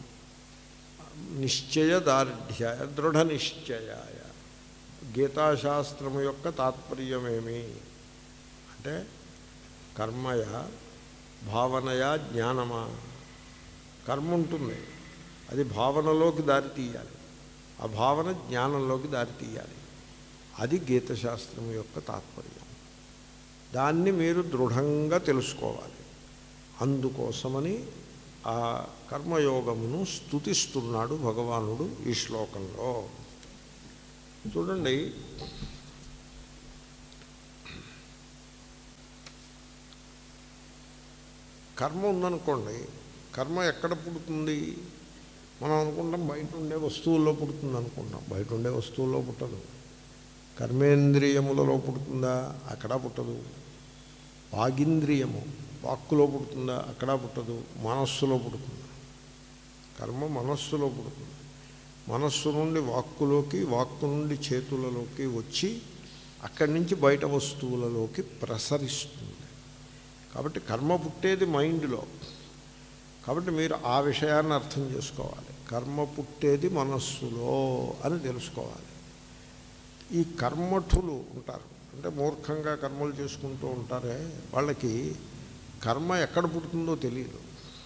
నిశ్చయ దార్ఢ్యాయ దృఢ నిశ్చయాయ గీతాశాస్త్రము యొక్క తాత్పర్యమేమి అంటే కర్మయ భావనయా జ్ఞానమా కర్మ ఉంటుంది అది భావనలోకి దారి తీయాలి ఆ భావన జ్ఞానంలోకి దారి తీయాలి అది గీతశాస్త్రం యొక్క తాత్పర్యం దాన్ని మీరు దృఢంగా తెలుసుకోవాలి అందుకోసమని ఆ కర్మయోగమును స్తుతిస్తున్నాడు భగవానుడు ఈ శ్లోకంలో చూడండి కర్మ ఉందనుకోండి కర్మ ఎక్కడ పుడుతుంది మనం అనుకుంటాం బయట ఉండే వస్తువుల్లో పుడుతుంది అనుకుంటాం బయట ఉండే వస్తువుల్లో పుట్టదు కర్మేంద్రియములలో పుడుతుందా అక్కడ పుట్టదు వాగింద్రియము వాక్కులో పుడుతుందా అక్కడ పుట్టదు మనస్సులో పుడుతుంది కర్మ మనస్సులో పుడుతుంది మనస్సు నుండి వాక్కులోకి వాక్కు నుండి చేతులలోకి వచ్చి అక్కడి నుంచి బయట వస్తువులలోకి ప్రసరిస్తుంది కాబట్టి కర్మ పుట్టేది మైండ్లో కాబట్టి మీరు ఆ విషయాన్ని అర్థం చేసుకోవాలి కర్మ పుట్టేది మనస్సులో అని తెలుసుకోవాలి ఈ కర్మఠులు ఉంటారు అంటే మూర్ఖంగా కర్మలు చేసుకుంటూ ఉంటారే వాళ్ళకి కర్మ ఎక్కడ పుడుతుందో తెలియదు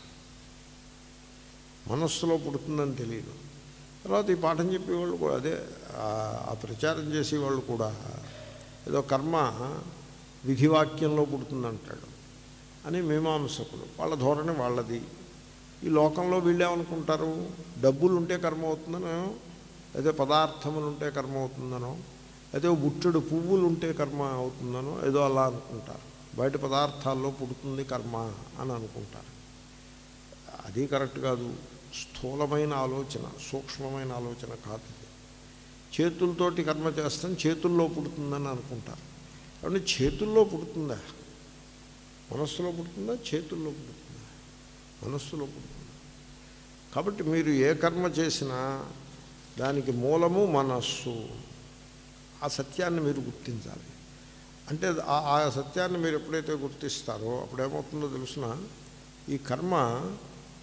మనస్సులో పుడుతుందని తెలియదు తర్వాత ఈ పాఠం చెప్పేవాళ్ళు కూడా అదే ఆ- ఆ ప్రచారం చేసేవాళ్ళు కూడా ఏదో కర్మ విధివాక్యంలో పుడుతుందంటాడు అని మీమాంసకులు వాళ్ళ ధోరణి వాళ్ళది ఈ లోకంలో వీళ్ళేమనుకుంటారు డబ్బులు ఉంటే కర్మ అవుతుందనో అదే పదార్థములు ఉంటే కర్మ అవుతుందనో అదే బుట్టెడు పువ్వులు ఉంటే కర్మ అవుతుందనో ఏదో అలా అనుకుంటారు బయట పదార్థాల్లో పుడుతుంది కర్మ అని అనుకుంటారు అది కరెక్ట్ కాదు స్థూలమైన ఆలోచన సూక్ష్మమైన ఆలోచన కాదు ఇది. చేతులతోటి కర్మ చేస్తాం చేతుల్లో పుడుతుందని అనుకుంటారు కాబట్టి చేతుల్లో పుడుతుందా మనస్సులో పుడుతుందా చేతుల్లో పుడుతుందా మనస్సులో పుడుతుందా కాబట్టి మీరు ఏ కర్మ చేసినా దానికి మూలము మనస్సు ఆ సత్యాన్ని మీరు గుర్తించాలి అంటే ఆ- ఆ సత్యాన్ని మీరు ఎప్పుడైతే గుర్తిస్తారో అప్పుడు ఏమవుతుందో తెలుసిన ఈ కర్మ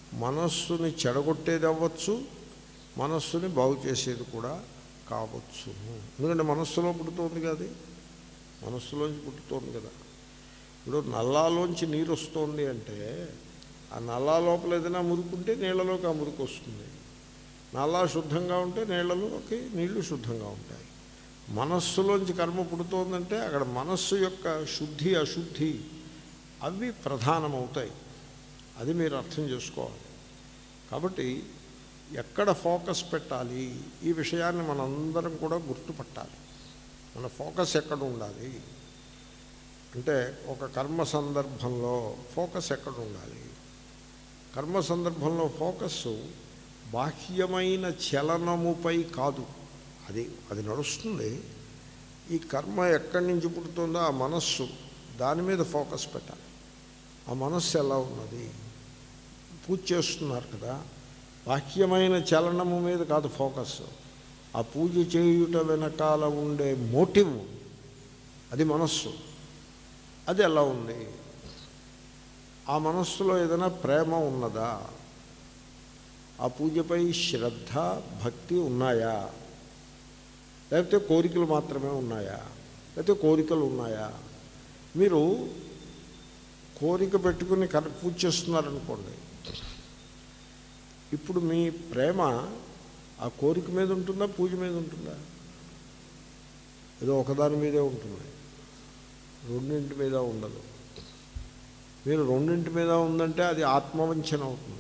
మనస్సుని చెడగొట్టేది అవ్వచ్చు మనస్సుని బాగు చేసేది కూడా కావచ్చు ఎందుకంటే మనస్సులో పుడుతోంది కదా మనస్సులోంచి పుట్టుతోంది కదా ఇప్పుడు నల్లాలోంచి నీరు వస్తుంది అంటే ఆ నల్లా లోపల ఏదైనా మురుకుంటే నీళ్ళలోకి ఆ మురుకు వస్తుంది నల్లా శుద్ధంగా ఉంటే నీళ్ళలోకి నీళ్లు శుద్ధంగా ఉంటాయి మనస్సులోంచి కర్మ పుడుతోందంటే అక్కడ మనస్సు యొక్క శుద్ధి అశుద్ధి అవి ప్రధానమవుతాయి అది మీరు అర్థం చేసుకోవాలి కాబట్టి ఎక్కడ ఫోకస్ పెట్టాలి ఈ విషయాన్ని మనందరం కూడా గుర్తుపట్టాలి మన ఫోకస్ ఎక్కడ ఉండాలి అంటే ఒక కర్మ సందర్భంలో ఫోకస్ ఎక్కడ ఉండాలి కర్మ సందర్భంలో ఫోకస్ బాహ్యమైన చలనముపై కాదు అది అది నడుస్తుంది ఈ కర్మ ఎక్కడి నుంచి పుడుతుందో ఆ మనస్సు దాని మీద ఫోకస్ పెట్టాలి ఆ మనస్సు ఎలా ఉన్నది పూజ చేస్తున్నారు కదా బాహ్యమైన చలనము మీద కాదు ఫోకస్ ఆ పూజ చేయుట వెనకాల ఉండే మోటివ్ అది మనస్సు అది ఎలా ఉంది ఆ మనస్సులో ఏదైనా ప్రేమ ఉన్నదా ఆ పూజపై శ్రద్ధ భక్తి ఉన్నాయా లేకపోతే కోరికలు మాత్రమే ఉన్నాయా లేకపోతే కోరికలు ఉన్నాయా మీరు కోరిక పెట్టుకుని కర పూజ చేస్తున్నారనుకోండి ఇప్పుడు మీ ప్రేమ ఆ కోరిక మీద ఉంటుందా పూజ మీద ఉంటుందా ఏదో ఒకదాని మీదే ఉంటుంది రెండింటి మీద ఉండదు మీరు రెండింటి మీద ఉందంటే అది ఆత్మవంచన అవుతుంది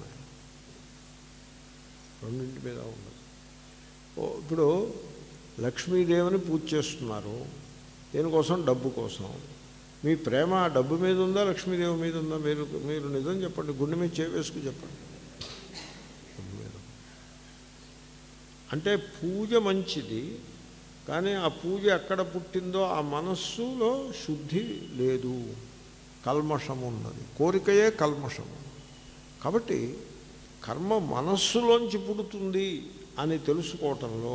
రెండింటి మీద ఉండదు ఓ, ఇప్పుడు లక్ష్మీదేవిని పూజ చేస్తున్నారు దేనికోసం డబ్బు కోసం మీ ప్రేమ ఆ డబ్బు మీద ఉందా లక్ష్మీదేవి మీద ఉందా మీరు మీరు నిజం చెప్పండి గుండె మీద చేవేసుకు చెప్పండి డబ్బు మీద అంటే పూజ మంచిది కానీ ఆ పూజ ఎక్కడ పుట్టిందో ఆ మనస్సులో శుద్ధి లేదు కల్మషం ఉన్నది కోరికయే కల్మషము కాబట్టి కర్మ మనస్సులోంచి పుడుతుంది అని తెలుసుకోవటంలో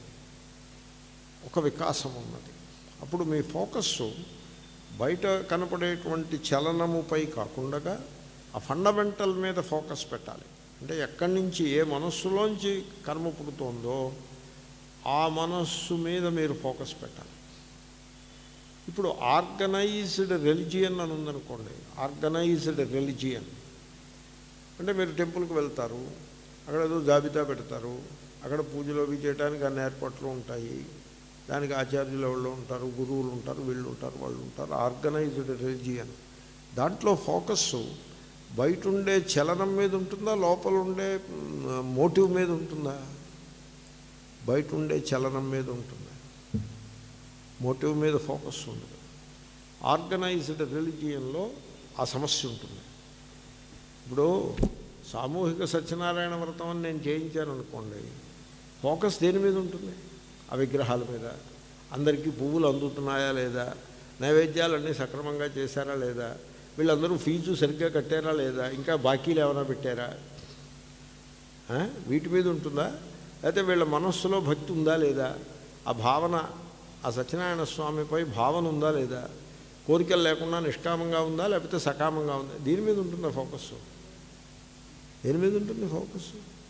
ఒక వికాసం ఉన్నది అప్పుడు మీ ఫోకస్ బయట కనపడేటువంటి చలనముపై కాకుండా ఆ ఫండమెంటల్ మీద ఫోకస్ పెట్టాలి అంటే ఎక్కడి నుంచి ఏ మనస్సులోంచి కర్మ పుడుతోందో ఆ మనస్సు మీద మీరు ఫోకస్ పెట్టాలి ఇప్పుడు ఆర్గనైజ్డ్ రెలిజియన్ అని ఉందనుకోండి ఆర్గనైజ్డ్ రెలిజియన్ అంటే మీరు టెంపుల్కి వెళ్తారు అక్కడ ఏదో జాబితా పెడతారు అక్కడ పూజలు అవి చేయడానికి అన్ని ఏర్పాట్లు ఉంటాయి దానికి ఆచార్యులు వాళ్ళు ఉంటారు గురువులు ఉంటారు వీళ్ళు ఉంటారు వాళ్ళు ఉంటారు ఆర్గనైజ్డ్ రిలిజియన్ దాంట్లో ఫోకస్ బయట ఉండే చలనం మీద ఉంటుందా లోపల ఉండే మోటివ్ మీద ఉంటుందా బయట ఉండే చలనం మీద ఉంటుందా మోటివ్ మీద ఫోకస్ ఉండదు ఆర్గనైజ్డ్ రిలిజియన్లో ఆ సమస్య ఉంటుంది ఇప్పుడు సామూహిక సత్యనారాయణ వ్రతం అని నేను చేయించాను అనుకోండి ఫోకస్ దేని మీద ఉంటుంది ఆ విగ్రహాల మీద అందరికీ పువ్వులు అందుతున్నాయా లేదా నైవేద్యాలన్నీ సక్రమంగా చేశారా లేదా వీళ్ళందరూ ఫీజు సరిగ్గా కట్టారా లేదా ఇంకా బాకీలు ఏమైనా పెట్టారా ఆ? వీటి మీద ఉంటుందా లేకపోతే వీళ్ళ మనస్సులో భక్తి ఉందా లేదా ఆ భావన ఆ సత్యనారాయణ స్వామిపై భావన ఉందా లేదా కోరికలు లేకుండా నిష్కామంగా ఉందా లేకపోతే సకామంగా ఉందా దీని మీద ఉంటుందా ఫోకస్ దేని మీద ఉంటుంది ఫోకస్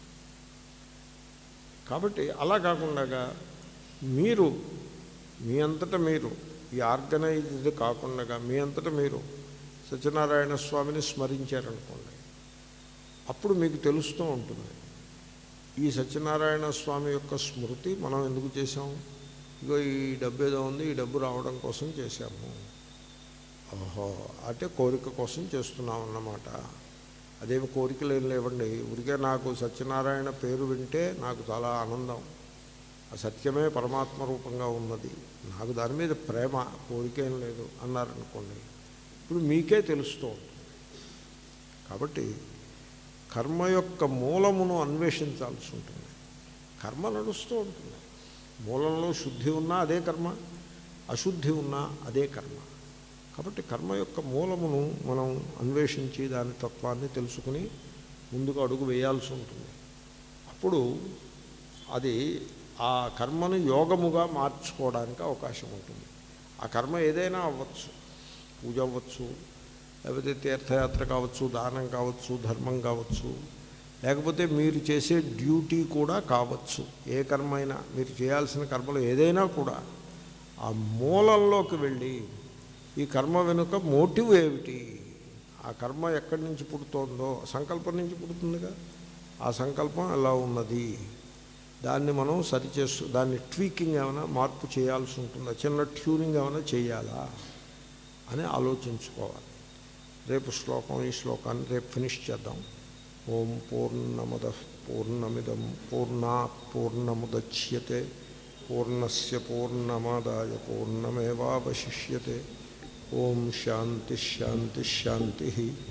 కాబట్టి అలా కాకుండా మీరు మీ అంతటా మీరు ఈ ఆర్గనైజ్డ్ కాకుండా మీ అంతటా మీరు సత్యనారాయణ స్వామిని స్మరించారనుకోండి అప్పుడు మీకు తెలుస్తూ ఉంటుంది ఈ సత్యనారాయణ స్వామి యొక్క స్మృతి మనం ఎందుకు చేసాం ఇగో ఈ డబ్బు ఏదో ఉంది ఈ డబ్బు రావడం కోసం చేశాము ఓహో అంటే కోరిక కోసం చేస్తున్నాం అన్నమాట అదేమి కోరికలు ఏం లేవండి ఊరికే నాకు సత్యనారాయణ పేరు వింటే నాకు చాలా ఆనందం ఆ సత్యమే పరమాత్మ రూపంగా ఉన్నది నాకు దాని మీద ప్రేమ కోరిక ఏం లేదు అన్నారనుకోండి ఇప్పుడు మీకే తెలుస్తూ ఉంటుంది కాబట్టి కర్మ యొక్క మూలమును అన్వేషించాల్సి ఉంటుంది కర్మ నడుస్తూ ఉంటుంది మూలంలో శుద్ధి ఉన్నా అదే కర్మ అశుద్ధి ఉన్నా అదే కర్మ కాబట్టి కర్మ యొక్క మూలమును మనం అన్వేషించి దాని తత్వాన్ని తెలుసుకుని ముందుకు అడుగు వేయాల్సి ఉంటుంది అప్పుడు అది ఆ కర్మను యోగముగా మార్చుకోవడానికి అవకాశం ఉంటుంది ఆ కర్మ ఏదైనా అవ్వచ్చు పూజ అవ్వచ్చు లేకపోతే తీర్థయాత్ర కావచ్చు దానం కావచ్చు ధర్మం కావచ్చు లేకపోతే మీరు చేసే డ్యూటీ కూడా కావచ్చు ఏ కర్మ అయినా మీరు చేయాల్సిన కర్మలు ఏదైనా కూడా ఆ మూలంలోకి వెళ్ళి ఈ కర్మ వెనుక మోటివ్ ఏమిటి ఆ కర్మ ఎక్కడి నుంచి పుడుతోందో సంకల్పం నుంచి పుడుతుందిగా ఆ సంకల్పం ఎలా ఉన్నది దాన్ని మనం సరిచేస్తూ దాన్ని ట్వీకింగ్ ఏమైనా మార్పు చేయాల్సి ఉంటుందా చిన్న ట్యూనింగ్ ఏమైనా చేయాలా అని ఆలోచించుకోవాలి రేపు శ్లోకం ఈ శ్లోకాన్ని రేపు ఫినిష్ చేద్దాం ఓం పూర్ణమద పూర్ణమిదం పూర్ణాత్ పూర్ణముద్యతే పూర్ణస్య పూర్ణమాదాయ పూర్ణమేవాశిష్యతే ఓం శాంతి శాంతి శాంతి